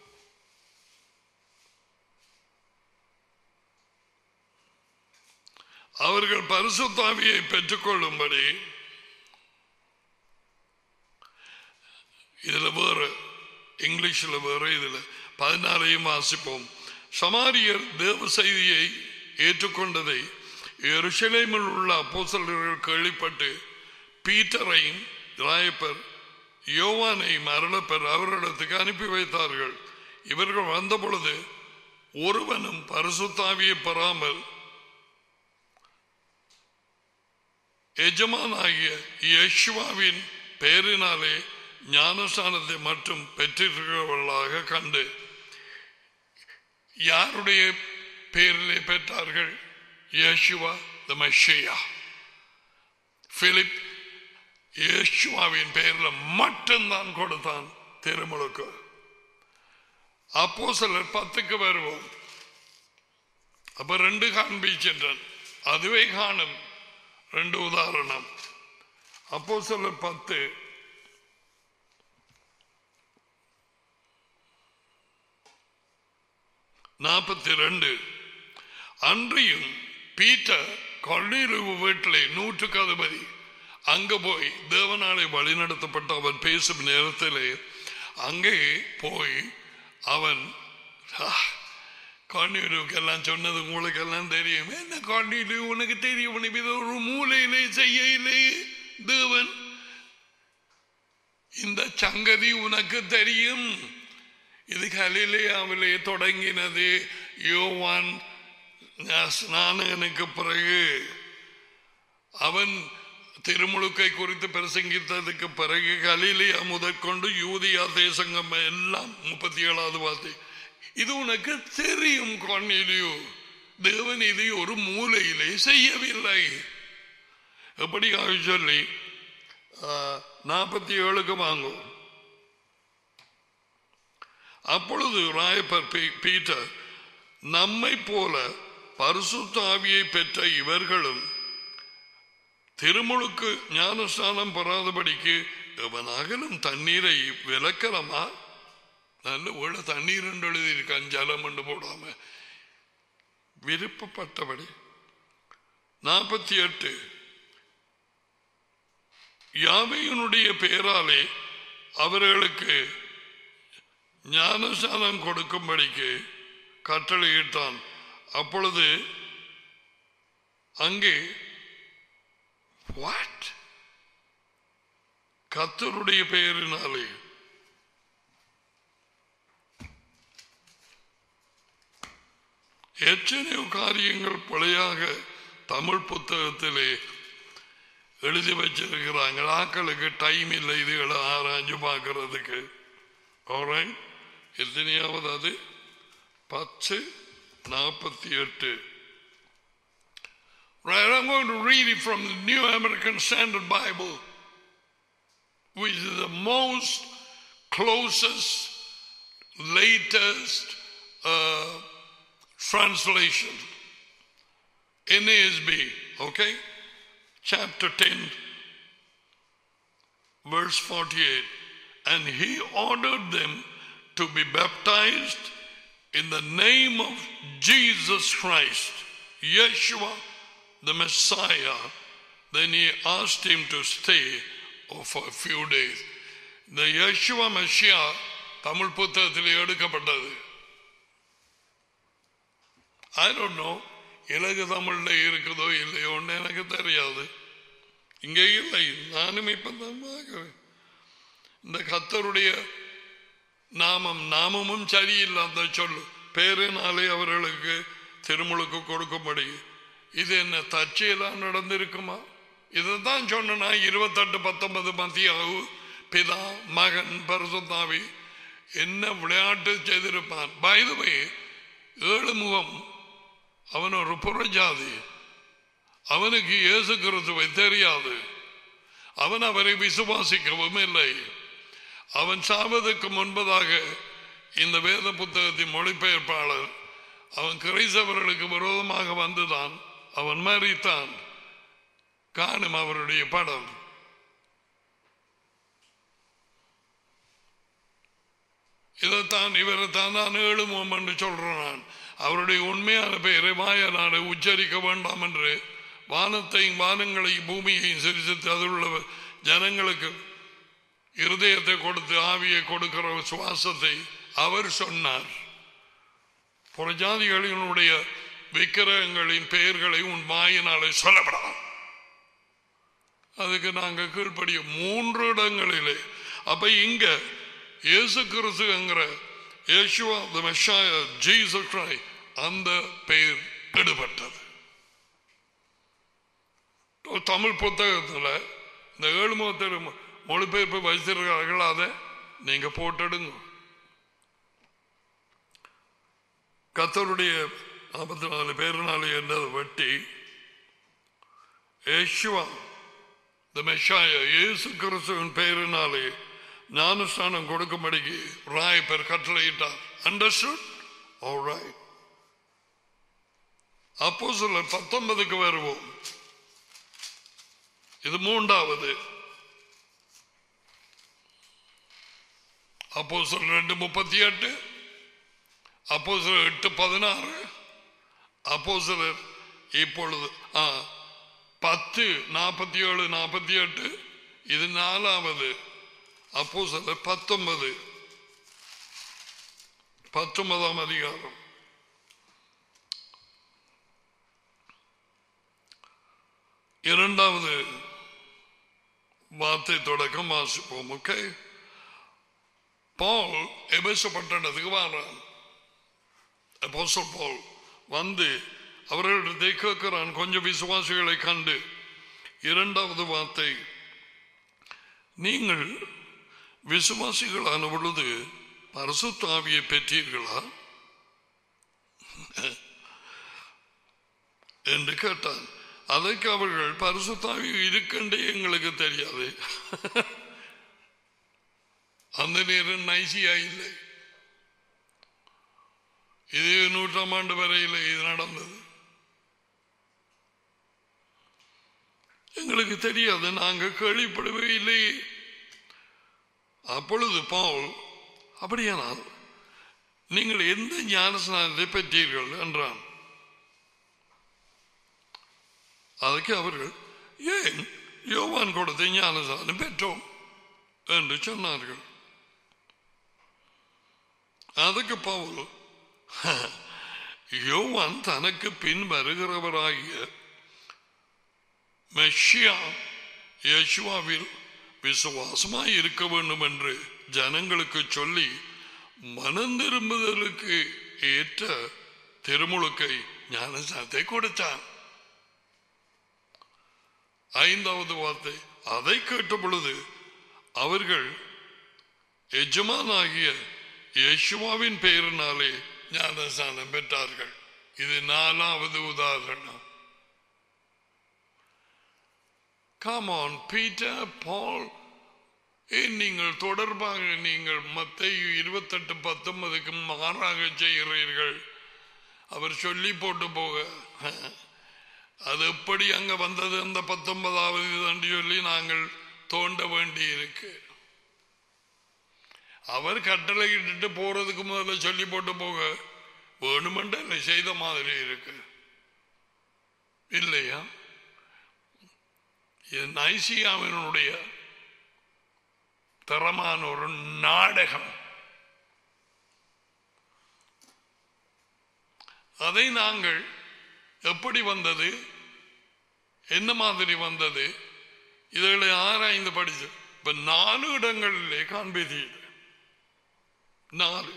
அவர்கள் பரிசுத்தாவியை பெற்றுக்கொள்ளும்படி இதுல வேறு இங்கிலீஷ்ல வேறு இதுல பதினாறையும் வாசிப்போம் சமாரியர் தேவ செய்தியை ஏற்றுக்கொண்டதை எருசலேமில் உள்ள அப்போசலர்கள் கேள்விப்பட்டு பீட்டரையும் ராயப்பர் யோவானையும் அருளப்பர் அவரிடத்துக்கு அனுப்பி வைத்தார்கள் இவர்கள் வந்த பொழுது ஒருவனும் பரிசுத்தாவியை பெறாமல் எஜமானாகிய யேசுவாவின் பெயரினாலே ஞானஸ்தானத்தை மட்டும் பெற்றிருக்கிறவர்களாக கண்டு யாருடைய பெயரிலே பெற்றார்கள் யேசுவா த மெஷியா பிலிப் யேசுவாவின் பெயரில் மட்டும்தான் கொடுத்தான் திருமுழுக்கு அப்போ சிலர் பத்துக்கு வருவோம் அப்ப ரெண்டு காண்பிச்சிட்டான் அதுவே காணும் ரெண்டு உதாரணம் அப்போ சொல்ல பத்து நாற்பத்தி ரெண்டு அன்றியும் பீட்டர் கொள்ளிருவு வீட்டிலே நூற்றுக்கு அதிபதி அங்க போய் தேவனாலே வழிநடத்தப்பட்ட அவன் பேசும் நேரத்திலே அங்கே போய் அவன் கண்ணீருக்கு எல்லாம் சொன்னது உங்களுக்கு எல்லாம் தெரியும் என்ன கண்ணீர் உனக்கு தெரியும் உனக்கு இது ஒரு மூலையிலே செய்யலே தேவன் இந்த சங்கதி உனக்கு தெரியும் இது கலிலேயாவிலே தொடங்கினது யோவான் ஸ்நானகனுக்கு பிறகு அவன் திருமுழுக்கை குறித்து பிரசங்கித்ததுக்கு பிறகு கலிலியா முதற்கொண்டு யூதியா தேசங்கம் எல்லாம் முப்பத்தி ஏழாவது வார்த்தை இது உனக்கு தெரியும் கொன்னிலியோ தேவன் இதை ஒரு மூலையிலே செய்யவில்லை எப்படியாக சொல்லி நாற்பத்தி ஏழுக்கு வாங்கும் அப்பொழுது ராயப்பர் பீட்டர் நம்மை போல பரிசுத்தாவியை பெற்ற இவர்களும் திருமுழுக்கு ஞானஸ்தானம் பெறாதபடிக்கு எவனாகலும் தண்ணீரை விளக்கலாமா நல்ல உள்ள தண்ணீர் என்று எழுதியிருக்கான் ஜலம் என்று போடாம விருப்பப்பட்டபடி நாற்பத்தி எட்டு யாவையினுடைய பெயராலே அவர்களுக்கு ஞானஸ்தானம் கொடுக்கும்படிக்கு கட்டளையிட்டான் அப்பொழுது அங்கே வாட் கத்தருடைய பெயரினாலே எத்தனையோ காரியங்கள் பிழையாக தமிழ் புத்தகத்திலே எழுதி வச்சிருக்கிறாங்க ஆக்களுக்கு டைம் இல்லை இதுகளை ஆராய்ஞ்சு பார்க்கறதுக்கு எத்தனையாவது அது பத்து நாற்பத்தி எட்டு Right, I'm going to read it from the New American Standard Bible, which is the most closest, latest uh, translation. NASB, okay? Chapter 10, verse 48. And he ordered them to be baptized in the name of Jesus Christ, Yeshua the Messiah. Then he asked him to stay for a few days. The Yeshua Messiah Tamil புத்தகத்தில் எடுக்கப்பட்டது I don't know இலகு தமிழ்ல இருக்குதோ இல்லையோன்னு எனக்கு தெரியாது இங்கே இல்லை நானும் இப்பதான் பார்க்கிறேன் இந்த கத்தருடைய நாமம் நாமமும் சரியில்லாத சொல்லு பேரினாலே அவர்களுக்கு திருமுழுக்கு கொடுக்கும்படி இது என்ன தற்செயலாம் நடந்திருக்குமா இதுதான் சொன்னா இருபத்தெட்டு பத்தொன்பது மத்தியாகு பிதா மகன் பரசுத்தாவி என்ன விளையாட்டு செய்திருப்பான் பயதுவே ஏழு முகம் அவன் ஒரு புறஜாதி அவனுக்கு இயேசு கிறிஸ்துவை தெரியாது அவன் அவரை விசுவாசிக்கவும் இல்லை அவன் சாவதற்கு முன்பதாக இந்த வேத புத்தகத்தின் மொழிபெயர்ப்பாளர் அவன் கிரைசவர்களுக்கு விரோதமாக வந்துதான் அவன் மறித்தான் காணும் அவருடைய படம் இதைத்தான் இவரைத்தான் நான் ஏழுமோம் என்று சொல்றேன் நான் அவருடைய உண்மையான பெயரை வாயனாடு உச்சரிக்க வேண்டாம் என்று வானத்தையும் வானங்களையும் பூமியையும் சிரித்து அதில் உள்ள ஜனங்களுக்கு இருதயத்தை கொடுத்து ஆவியை கொடுக்கிற சுவாசத்தை அவர் சொன்னார் புறஜாதிகளினுடைய விக்கிரகங்களின் பெயர்களை உன் வாயினாலே சொல்லப்படலாம் அதுக்கு நாங்க கீழ்ப்படிய மூன்று இடங்களிலே அப்ப இங்க இயேசு கிறிஸ்துங்கிற யேசுவா த மெஷாய ஜீசஸ் கிரை அந்த பெயர் எடுபட்டது தமிழ் புத்தகத்தில் இந்த ஏழு முகத்திரு மொழிபெயர்ப்பு வைத்திருக்கிறார்கள் அதை நீங்க போட்டெடுங்க கத்தருடைய நாற்பத்தி நாலு பேருனாலே என்றதை வெட்டி யேசுவா த மெஷாய இயேசு கிறிஸ்துவின் பெயரினாலே ஞானஸ்தானம் கொடுக்கும்படிக்கு ராயப்பர் கட்டளையிட்டார் அண்டர்ஸ்டுட் ரைட் அப்போ சில பத்தொன்பதுக்கு வருவோம் இது மூன்றாவது அப்போ சில ரெண்டு முப்பத்தி எட்டு அப்போ சிலர் எட்டு பதினாறு அப்போ சிலர் இப்பொழுது ஆ, பத்து நாற்பத்தி ஏழு நாற்பத்தி எட்டு இது நாலாவது அப்போ சிலர் பத்தொன்பது பத்தொன்பதாம் அதிகாரம் இரண்டாவது வார்த்தை தொடக்கம் வாசிப்போம் ஓகே பால் எபேச பட்டணத்துக்கு வாரான் அப்போஸ்தலன் பால் வந்து அவர்களிடத்தை கேட்கிறான் கொஞ்சம் விசுவாசிகளை கண்டு இரண்டாவது வார்த்தை நீங்கள் விசுவாசிகளான பொழுது பரிசுத்தாவியை பெற்றீர்களா என்று கேட்டான் அதற்கு அவர்கள் பரிசுத்தாவி இருக்கண்டே எங்களுக்கு தெரியாது அந்த நேரம் நைசியா இல்லை இது நூற்றாம் ஆண்டு வரையில் இது நடந்தது எங்களுக்கு தெரியாது நாங்கள் கேள்விப்படவே இல்லையே அப்பொழுது பவுல் அப்படியானால் நீங்கள் எந்த ஞானஸ்நானத்தை பெற்றீர்கள் என்றான் அதுக்கு அவர்கள் ஏன் யோவான் கொடுத்த ஞானஸ்நானம் பெற்றோம் என்று சொன்னார்கள் அதுக்கு பவுல் யோவான் தனக்கு பின் வருகிறவராகிய மெஷியா யேசுவாவில் விசுவாசமாய் இருக்க வேண்டும் என்று ஜனங்களுக்கு சொல்லி மனம் திரும்புதலுக்கு ஏற்ற திருமுழுக்கை ஞானசாத்தை கொடுத்தான் ஐந்தாவது வார்த்தை அதை கேட்ட பொழுது அவர்கள் எஜமானாகிய யேசுவாவின் பெயரினாலே ஞானஸ்தானம் பெற்றார்கள் இது நாலாவது உதாரணம் Come on, Peter, Paul. ஏன் நீங்கள் தொடர்பாக நீங்கள் மத்தையு இருபத்தெட்டு பத்தொன்பதுக்கு மாறாக செய்கிறீர்கள் அவர் சொல்லி போட்டு போக அது எப்படி அங்க வந்தது அந்த பத்தொன்பதாவது என்று சொல்லி நாங்கள் தோண்ட வேண்டி இருக்கு அவர் கட்டளை இட்டுட்டு போறதுக்கு முதல்ல சொல்லி போட்டு போக வேணுமென்ற செய்த மாதிரி இருக்கு இல்லையா இது நைசியாவினுடைய தரமான ஒரு நாடகம் அதை நாங்கள் எப்படி வந்தது என்ன மாதிரி வந்தது இதுகளை ஆராய்ந்து படிச்சு இப்ப நாலு இடங்களிலே காண்பீர்கள் நாலு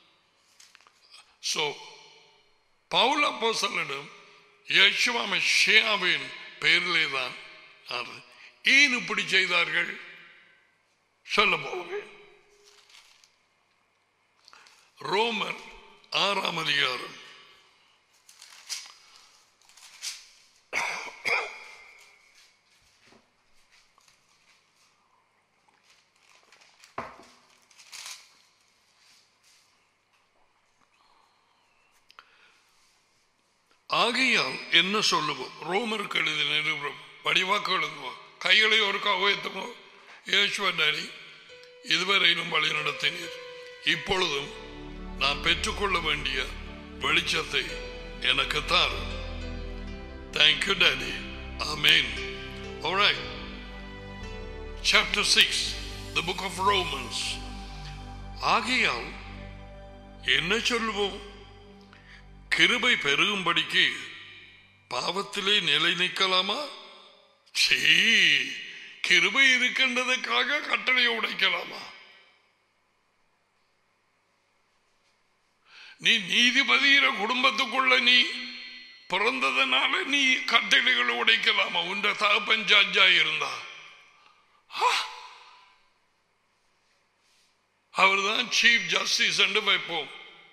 சோ பவுல் அப்போஸ்தலனிடம் யேசுவா மெஷியாவின் பெயரிலே தான் ஆறு. ஏன் இப்படி செய்தார்கள் சொல்ல போகிறேன் ரோமர் ஆறாம் அதிகாரம் ஆகையால் என்ன சொல்லுவோம் ரோமருக்கு எழுதி நிருபம் வடிவாக்கு எழுதுவோம் கைகளை ஒரு உயர்த்துமோ யேசுவரி இதுவரையிலும் வழி நடத்தினீர் இப்பொழுதும் நான் பெற்றுக்கொள்ள வேண்டிய வெளிச்சத்தை எனக்கு தார் தேங்க்யூ டாடி ஆமேன் Alright. Chapter 6, the book of Romans. ஆகையால் என்ன சொல்லுவோம் கிருபை பெருகும்படிக்கு பாவத்திலே நிலை நிற்கலாமா சீ கிருபை இருக்கின்றதுக்காக கட்டளையை உடைக்கலாமா நீ நீதிபதியிற குடும்பத்துக்குள்ள நீ பிறந்ததுனால நீ கட்டளைகளை உடைக்கலாமா உண்ட தகப்பன் ஜட்ஜா இருந்தா அவர்தான் சீஃப் ஜஸ்டிஸ் என்று வைப்போம்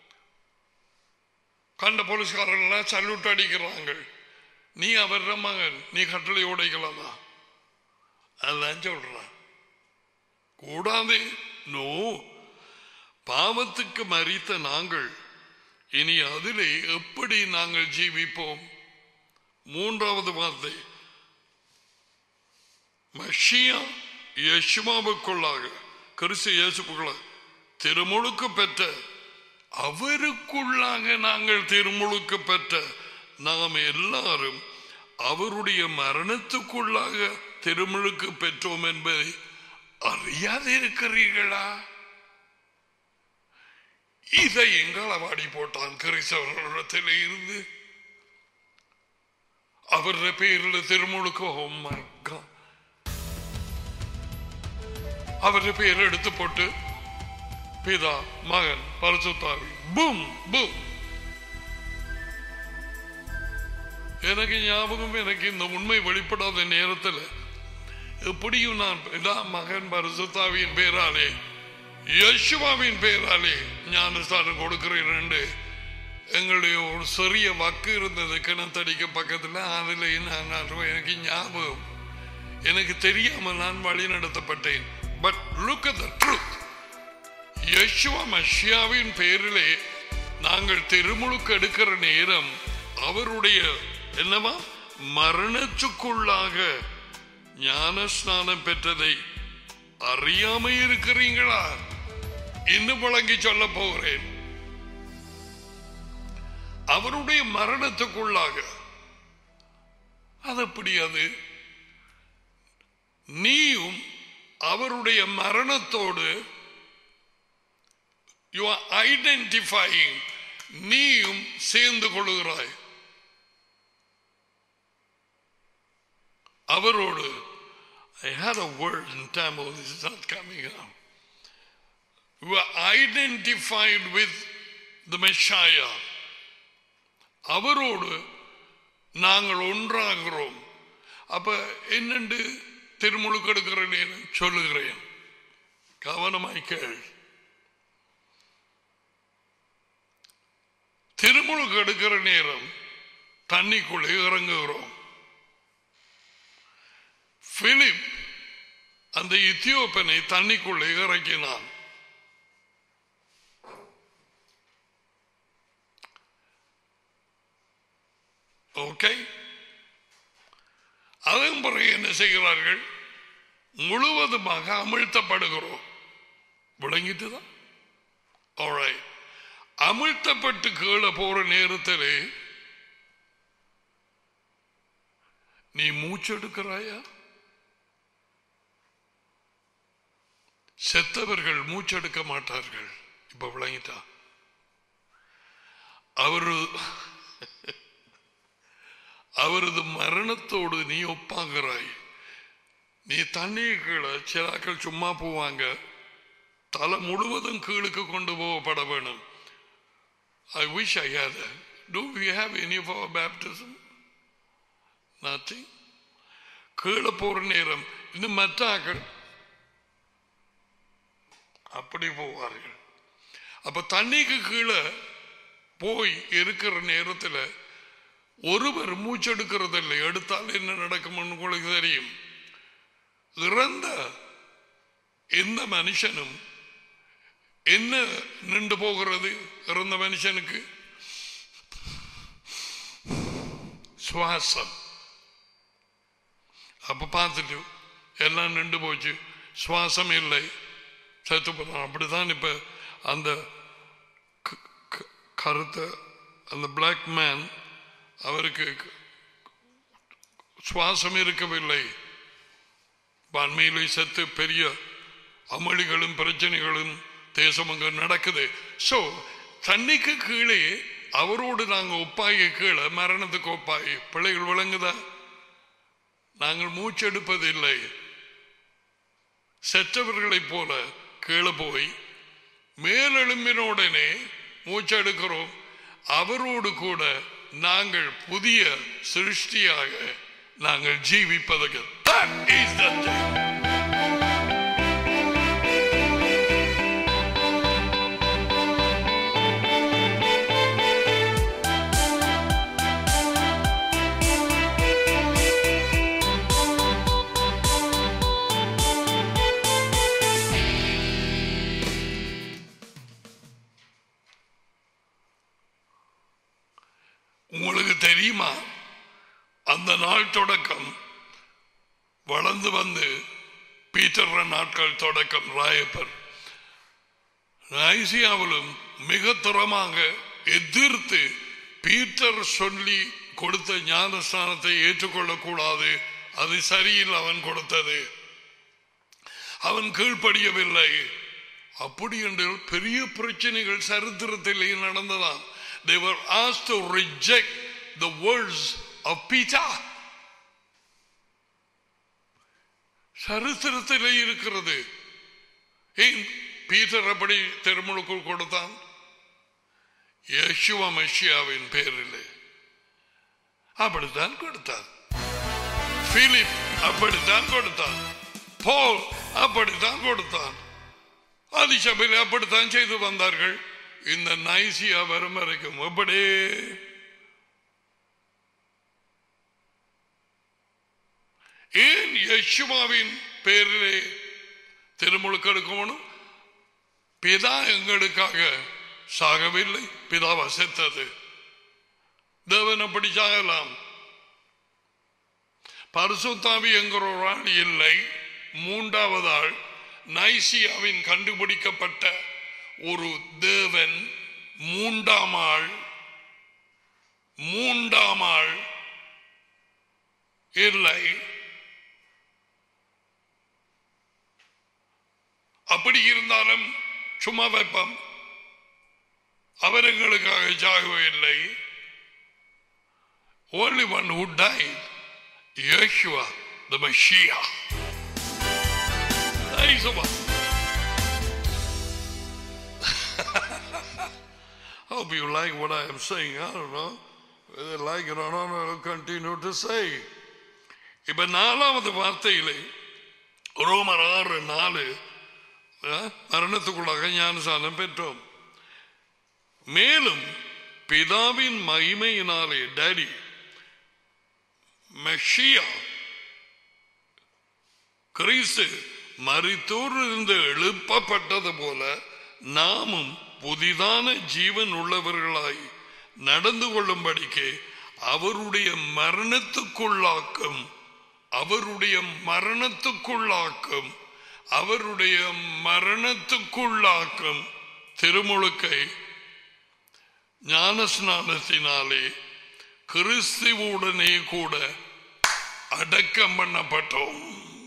கண்ட போலீஸ்காரர்கள் சல்யூட் அடிக்கிறாங்க நீ அவர மகன் நீ கட்டளை உடைக்கலாமா அதான் சொல்றான் கூடாது நோ பாவத்துக்கு மறித்த நாங்கள் இனி அதிலே எப்படி நாங்கள் ஜீவிப்போம் மூன்றாவது வார்த்தை மஷியா யசுமாவுக்குள்ளாக கிறிஸ்து இயேசுக்குள்ள திருமுழுக்கு பெற்ற அவருக்குள்ளாக நாங்கள் திருமுழுக்கு பெற்ற நாம் எல்லாரும் அவருடைய மரணத்துக்குள்ளாக திருமுழுக்கு பெற்றோம் என்பதை அறியாது இருக்கிறீர்களா இதை எங்களவாடி போட்டான் கிறிஸ்தவர்களிடத்தில் இருந்து அவருடைய பேரில் திருமுழுக்கு oh my God. அவருடைய பேர் எடுத்து போட்டு பிதா மகன் பரிசுத்தாவி பூம் பூம் எனக்கு ஞாபகம் எனக்கு இந்த உண்மை வெளிப்படாத நேரத்தில் எப்படியும் நான் பிதா மகன் பரிசுத்தாவியின் பேராலே யசுவாவின் பேராலே ஞானஸ்தானம் கொடுக்கிறேன் என்று எங்களுடைய ஒரு சிறிய வக்கு இருந்தது கிணத்தடிக்க பக்கத்தில் அதில் நான் நான் எனக்கு ஞாபகம் எனக்கு தெரியாமல் நான் வழி நடத்தப்பட்டேன் but look at the truth Yeshua மஷியாவின் பேரிலே நாங்கள் திருமுழுக்கு எடுக்கிற நேரம் அவருடைய என்னவா மரணத்துக்குள்ளாக ஞான ஸ்நானம் பெற்றதை அறியாம இருக்கிறீங்களா இன்னும் வழங்கி சொல்ல போகிறேன் அவருடைய மரணத்துக்குள்ளாக அது எப்படி அது நீயும் அவருடைய மரணத்தோடு யூ ஆர் ஐடென்டிஃபைங் நீயும் சேர்ந்து கொள்கிறாய் அவரோடு I had a word in Tamil, this is not coming out. You are identified with the Messiah. அவரோடு நாங்கள் ஒன்றாகிறோம் அப்ப என்னண்டு திருமுழுக்கு எடுக்கிற நேரம் சொல்லுகிறேன் கவனமாய் கேள் திருமுழுக்கு எடுக்கிற நேரம் தண்ணிக்குள்ளே இறங்குகிறோம் பிலிப் அந்த இத்தியோப்பனை தண்ணிக்குள்ளே இறக்கினான் ஓகே அதன் பிறகு என்ன செய்கிறார்கள் முழுவதுமாக அமிழ்த்தப்படுகிறோம் விளங்கிட்டுதான் Alright. அமிழ்த்தப்பட்டு கீழே போற நேரத்திலே நீ மூச்செடுக்கிறாயா செத்தவர்கள் மூச்செடுக்க மாட்டார்கள் இப்ப விளங்கிட்டா அவரு அவரது மரணத்தோடு நீ ஒப்பாகிறாய் நீ தண்ணீர் கீழே சிலாக்கள் சும்மா போவாங்க தலை முழுவதும் கீழுக்கு கொண்டு போகப்பட வேணும் I wish I had do you have any of our baptism nothing கீழே போற நேரம் இன்னும் மற்ற ஆக்கள் அப்படி போவார்கள் அப்ப தண்ணிக்கு கீழே போய் இருக்கிற நேரத்தில் ஒருவர் மூச்செடுக்கிறதில்லை எடுத்தால் என்ன நடக்கும்னு உங்களுக்கு தெரியும் இறந்த எந்த மனுஷனும் என்ன நின்று போகிறது இறந்த மனுஷனுக்கு சுவாசம் அப்ப பார்த்துட்டு எல்லாம் நின்று போச்சு சுவாசம் இல்லை செத்து போனான் அப்படிதான் இப்ப அந்த க- க- கருத்த அந்த பிளாக் மேன் அவருக்கு சுவாசம் இருக்கவில்லை அண்மையிலே செத்து பெரிய அமளிகளும் பிரச்சனைகளும் தேசம் அங்க நடக்குது சோ தண்ணிக்கு கீழே அவரோடு நாங்க ஒப்பாய கீழே மரணத்துக்கு ஒப்பாய் பிள்ளைகள் விளங்குதா நாங்கள் மூச்செடுப்பதில்லை செற்றவர்களைப் போல கீழே போய் மேலெழும்பினோடனே மூச்செடுக்கிறோம் அவரோடு கூட நாங்கள் புதிய சிருஷ்டியாக நாங்கள் ஜீவிப்பதற்கு That is the thing. உங்களுக்கு தெரியுமா அந்த நாள் தொடக்கம் வளர்ந்து வந்து பீட்டர் நாட்கள் தொடக்கம் ராயப்பர் நைசியாவிலும் மிக தரமாக எதிர்த்து பீட்டர் சொல்லி கொடுத்த ஞானஸ்தானத்தை ஏற்றுக்கொள்ளக்கூடாது அது சரியில் அவன் கொடுத்தது அவன் கீழ்ப்படியவில்லை அப்படி என்று பெரிய பிரச்சனைகள் சரித்திரத்திலே நடந்ததாம் they were asked to reject the words of Peter சரித்திரத்திலே இருக்கிறது ஏன் பீட்டர் அப்படி திருமுழுக்குள் கொடுத்தான் யேசுவ மெஷியாவின் பேரில் அப்படித்தான் கொடுத்தான் பிலிப் அப்படித்தான் கொடுத்தான் போல் அப்படித்தான் கொடுத்தான் ஆதிசபையில் அப்படித்தான் செய்து வந்தார்கள் இந்த நைசியா வரும் வரைக்கும் எப்படி ஏன் யசுமாவின் பேரிலே திருமுழுக்கு எடுக்கணும் பிதா எங்களுக்காக சாகவில்லை பிதா வசித்தது தேவன் அப்படி சாகலாம் பரிசுத்தாவி என்கிற ஒரு ஆள் இல்லை மூன்றாவது ஆள் நைசியாவின் கண்டுபிடிக்கப்பட்ட ஒரு தேவன் மூன்றாம் ஆள் மூன்றாம் ஆள் இல்லை அப்படி இருந்தாலும் சும்மா வைப்பம் அவர் எங்களுக்காக சாகவில்லை only one who died Yeshua the Messiah Praise the Lord. Hope you like what I am saying. I don't know. Whether they like it or not, I'll continue to say. இப்ப நாலாவது வார்த்தையிலே ரோமர் ஆறு நாலு அஹ், மரணத்துக்குள்ளாக ஞானசானம் பெற்றோம் மேலும் பிதாவின் மகிமையினாலே டேடி மெஷியா கிறிஸ்து மரித்தோரிலிருந்து எழுப்பப்பட்டது போல நாமும் புதிதான ஜீவன் உள்ளவர்களாய் நடந்து கொள்ளும்படிக்கு அவருடைய மரணத்துக்குள்ளாக்கும் அவருடைய மரணத்துக்குள்ளாக்கும் அவருடைய மரணத்துக்குள்ளாக்கும் திருமுழுக்கை ஞானஸ்நானத்தினாலே கிறிஸ்துவுடனே கூட அடக்கம் பண்ணப்பட்டோம்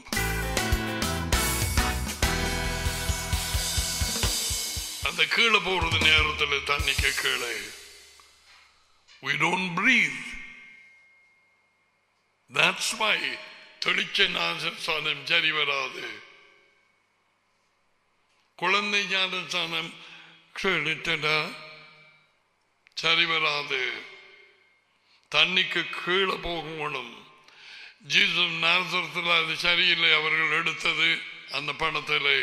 அந்த கீழே போறது நேரத்தில் தண்ணிக்கு கீழே we don't breathe that's why தெளிச்ச ஞானஸ்தானம் சரி வராது குழந்தை ஞானஸ்தானம் கேட்டுட்டா சரி வராது தண்ணிக்கு கீழே போகணும் ஜீசஸ் நாசரத்தில் அது சரியில்லை அவர்கள் எடுத்தது அந்த பணத்தில்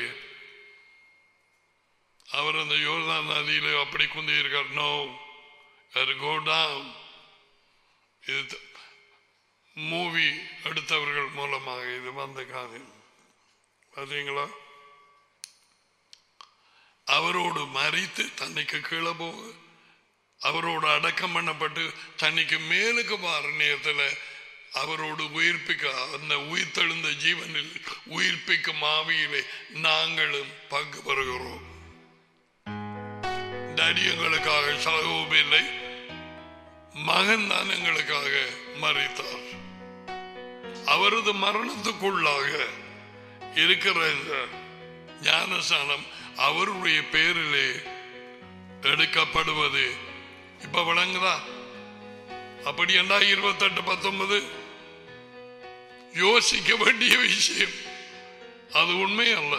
அவர் அந்த யோர்தான் நதியில அப்படி குந்தி இருக்கார் நோ கோ டவுன் இது மூவி எடுத்தவர்கள் மூலமாக இது வந்த காரியம் பார்த்தீங்களா அவரோடு மறித்து தண்ணிக்கு கீழே போக அவரோடு அடக்கம் பண்ணப்பட்டு தண்ணிக்கு மேலுக்கு மாற நேரத்தில் அவரோடு உயிர்ப்பிக்க அந்த உயிர்த்தெழுந்த ஜீவனில் உயிர்ப்பிக்கும் ஆவியிலே நாங்களும் பங்கு பெறுகிறோம் டேடி எங்களுக்காக சாகவும் இல்லை மகன் தான் எங்களுக்காக மறித்தார் அவரது மரணத்துக்குள்ளாக இருக்கிற இந்த ஞானசானம் அவருடைய பேரிலே எடுக்கப்படுவது இப்ப விளங்குதா அப்படி என்றா இருபத்தெட்டு பத்தொன்பது யோசிக்க வேண்டிய விஷயம் அது உண்மை அல்ல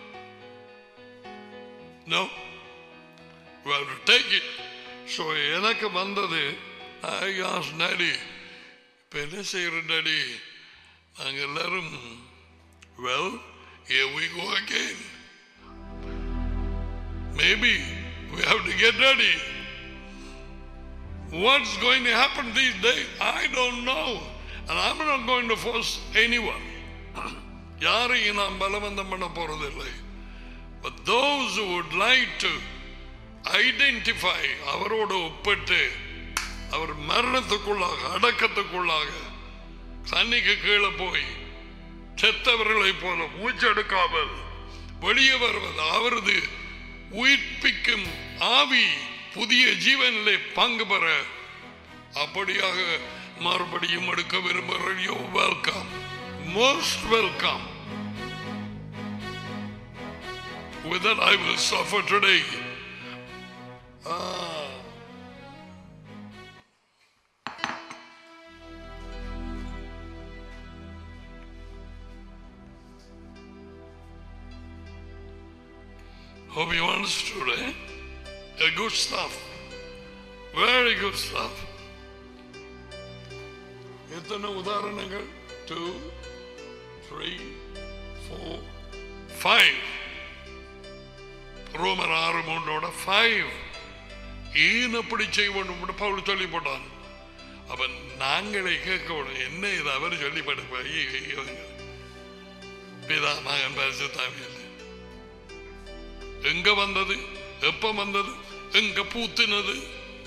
No. We have to take it. So எனக்கு வந்தது I asked daddy இப்ப என்ன செய்யற டாடி நாங்க எல்லாரும் well here we go again maybe we have to get ready what's going to happen these days I don't know and I'm not going to force anyone யாரையும் நான் பலவந்தம் பண்ண போறதில்லை but those who would like to identify அவரோடு ஒப்பிட்டு அவர் மரணத்துக்குள்ளாக அடக்கத்துக்குள்ளாக தண்ணிக்கு கீழே போய் செத்தவர்களைப் போல மூச்செடுக்காமல் வெளியே வருவது அவரது உயிர்ப்பிக்கும் ஆவி புதிய ஜீவனிலே பங்கு பெற அப்படியாக மறுபடியும் எடுக்க விரும்புகிறோ welcome most welcome With that, I will suffer today. Ah. Hope you understood, eh? A good stuff. Very good stuff. எத்தனை உதாரணங்கள் டூ த்ரீ ஃபோர் ஃபைவ் ரோமர் ஆறு மூன்றோட ஃபைவ் ஏன் அப்படி செய்ய வேண்டும் பவுல் சொல்லி போட்டான் அப்ப நாங்களே கேட்க வேண்டும் என்ன இது அவர் சொல்லி படுப்ப பிதா மகன் பரிசுத்தாவியல் எங்க வந்தது எப்ப வந்தது எங்க பூத்தினது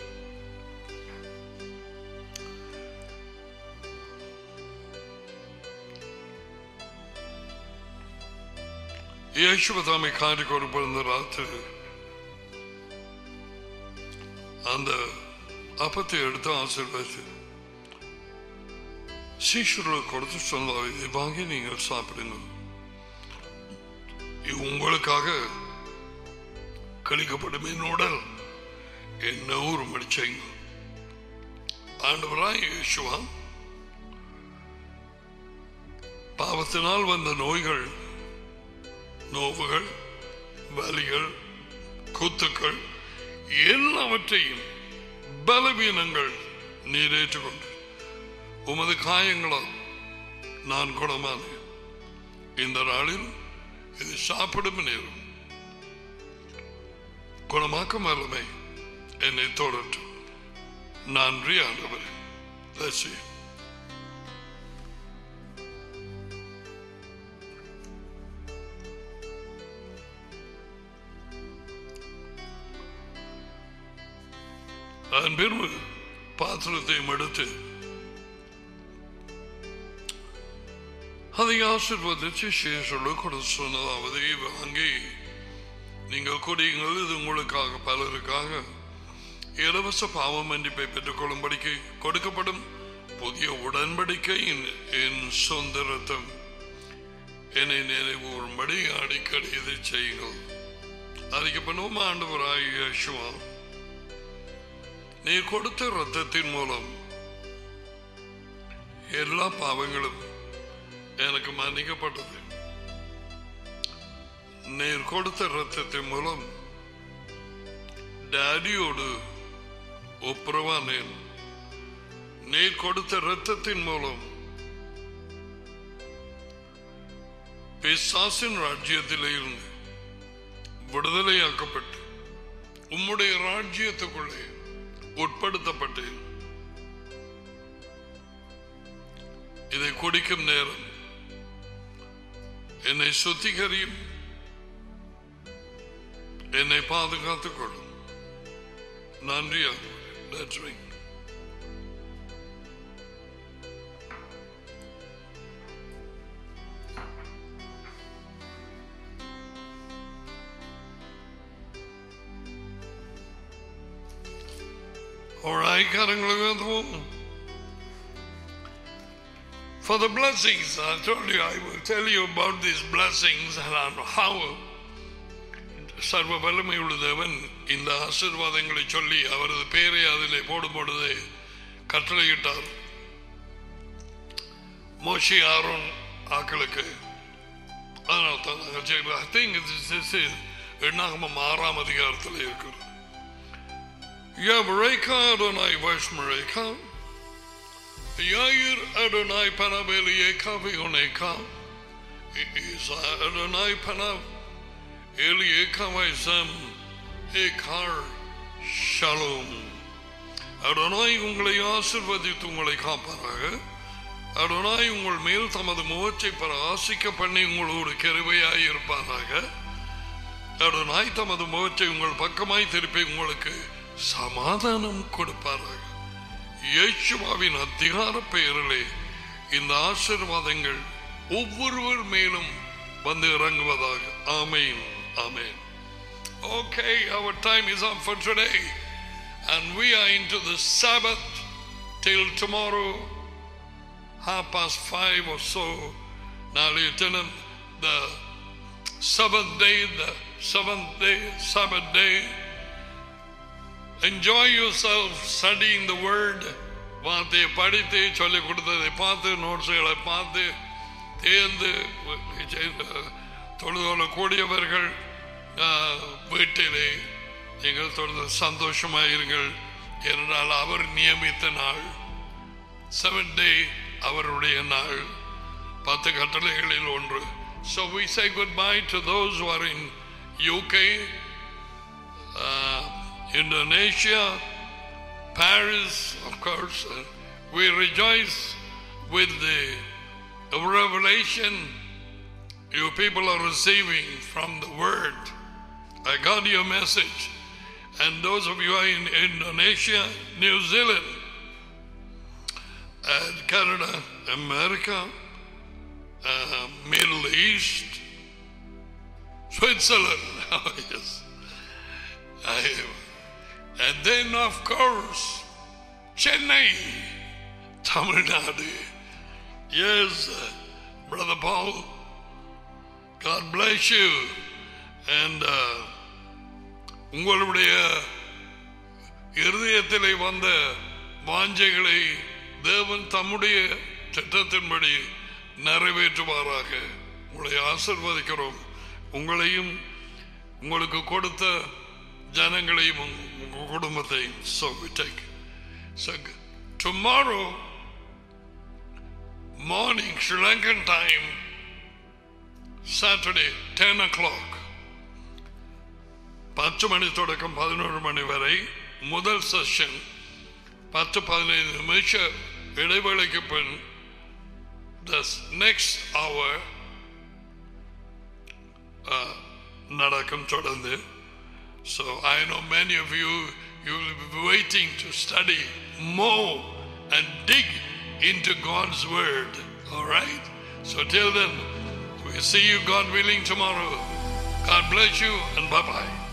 യേശുവതാമി കാട്ടിക്കൊടുപ്പെടുന്ന രാത്രി அந்த அப்பத்தை எடுத்து ஆசீர்வதித்து சீஷர்களுக்கு கொடுத்து சொன்னார் இதை வாங்கி நீங்கள் சாப்பிடுங்கள் இது உங்களுக்காக கழிக்கப்படும் என் உடல் என்ன ஒரு மடிச்சைங்க ஆண்டவராய் இயேசுவா பாவத்தினால் வந்த நோய்கள் நோவுகள் வலிகள் குத்துக்கள் எல்லாவற்றையும் பலவீனங்கள் நீர் ஏற்றுக்கொண்டு உமது காயங்களால் நான் குணமானேன் இந்த நாளில் இது சாப்பிடும் நேரம் குணமாக்கும் வல்லமை என்னை தொடரட்டும் நன்றி ஆண்டவர் Let's see. அதன் பின்பு பாத்திரத்தையும் எடுத்து அதை ஆசிர்வதிச்சு சேஷோடு கொடுத்து சொன்னதாவது வாங்கி நீங்கள் குடியுங்கள் இது உங்களுக்காக பலருக்காக இலவச பாவ மன்னிப்பை பெற்றுக் கொள்ளும்படிக்கு கொடுக்கப்படும் புதிய உடன்படிக்கை என் சொந்த ரத்தம் என்னை நினைவூறும்படி அடிக்கடி இதை செய்யுங்கள் அதுக்கு பண்ணுவோம் ஆண்டவராய் யேசுவா நீ கொடுத்த ரத்தத்தின் மூலம் எல்லா பாவங்களும் எனக்கு மன்னிக்கப்பட்டது நீர் கொடுத்த ரத்தத்தின் மூலம் டாடியோடு ஒப்புரவானேன் நீர் கொடுத்த ரத்தத்தின் மூலம் பிசாசின் ராஜ்யத்திலே இருந்து விடுதலையாக்கப்பட்டு உம்முடைய ராஜ்யத்துக்குள்ளே உட்படுத்தப்பட்டேன் இதை குடிக்கும் நேரம் என்னை சுத்திகரியும் என்னை பாதுகாத்துக் கொள்ளும் நன்றி Let's drink. Alright, கரங்களுக்கு வந்துவோம் For the blessings, I told you I will tell you about these blessings and how சர்வ வல்லமை உள்ள தேவன் இந்த ஆசீர்வாதங்களை சொல்லி அவரது பெயரை அதிலே போடும் பொழுது கட்டளையிட்டார் மோஷி ஆரோன் ஆக்களுக்கு அதனால தான் நாங்கள் செய்கிறோம் ஐ திங்க் எண்ணாகமம் ஆறாம் அதிகாரத்தில் இருக்கிறது Yavreka Adonai Vashmareka Yair Adonai Panabelieka Vioneka Isa Adonai Panab Elieka Vaisam Ekar Shalom Adonai உங்களை ஆசிர்வதித்து உங்களை காப்பாராக அடனாய் உங்கள் மேல் தமது முகத்தை பிரகாசிக்க பண்ணி உங்களோடு கருவையாய் இருப்பாராக அடனாய் தமது முகத்தை உங்கள் பக்கமாய் திருப்பி உங்களுக்கு சமாதானம் கொடுப்பாராக இயேசுவாவின் அதிகார பெயரிலே இந்த ஆசீர்வாதங்கள் ஒவ்வொருவர் மேலும் வந்து இறங்குவதாக ஆமேன் ஆமேன் Okay, our time is up for today. And we are into the Sabbath till tomorrow, half past five or so. Now, Lieutenant, the Sabbath day, the seventh day, Sabbath day. Enjoy yourself studying the word. வார்த்தையை படித்து சொல்லிக் கொடுத்ததை பார்த்து நோட்ஸுகளை பார்த்து தேர்ந்து தொழுதோல கூடியவர்கள் ஆஹ், வீட்டிலே நீங்கள் தொடர்ந்து சந்தோஷமாயிருங்கள் என்றால் அவர் நியமித்த நாள் செவன் டே அவருடைய நாள் பத்து கட்டளைகளில் ஒன்று So we say goodbye to those who are in UK, uh, Indonesia, Paris, of course. Uh, we rejoice with the revelation you people are receiving from the word. I got your message. And those of you who are in Indonesia, New Zealand, and Canada, America, uh, Middle East, Switzerland, oh yes. I, and then of course, Chennai, Tamil Nadu. Yes, uh, Brother Paul, God bless you. And uh, உங்களுடைய இருதயத்திலே வந்த வாஞ்சைகளை தேவன் தம்முடைய திட்டத்தின்படி நிறைவேற்றுவாராக உங்களை ஆசிர்வதிக்கிறோம் உங்களையும் உங்களுக்கு கொடுத்த ஜனங்களையும் உங்க- உங்க குடும்பத்தையும் so we take so tomorrow morning Sri Lankan time Saturday 10 o'clock பத்து மணி தொடக்கம் பதினோரு மணி வரை முதல் செஷன் பத்து பதினைந்து நிமிஷ இடைவேளைக்கு பின் the next hour uh, நடக்கும் தொடர்ந்து so I know many of you you will be waiting to study more and dig into God's word all right so till then we see you God willing tomorrow God bless you and bye bye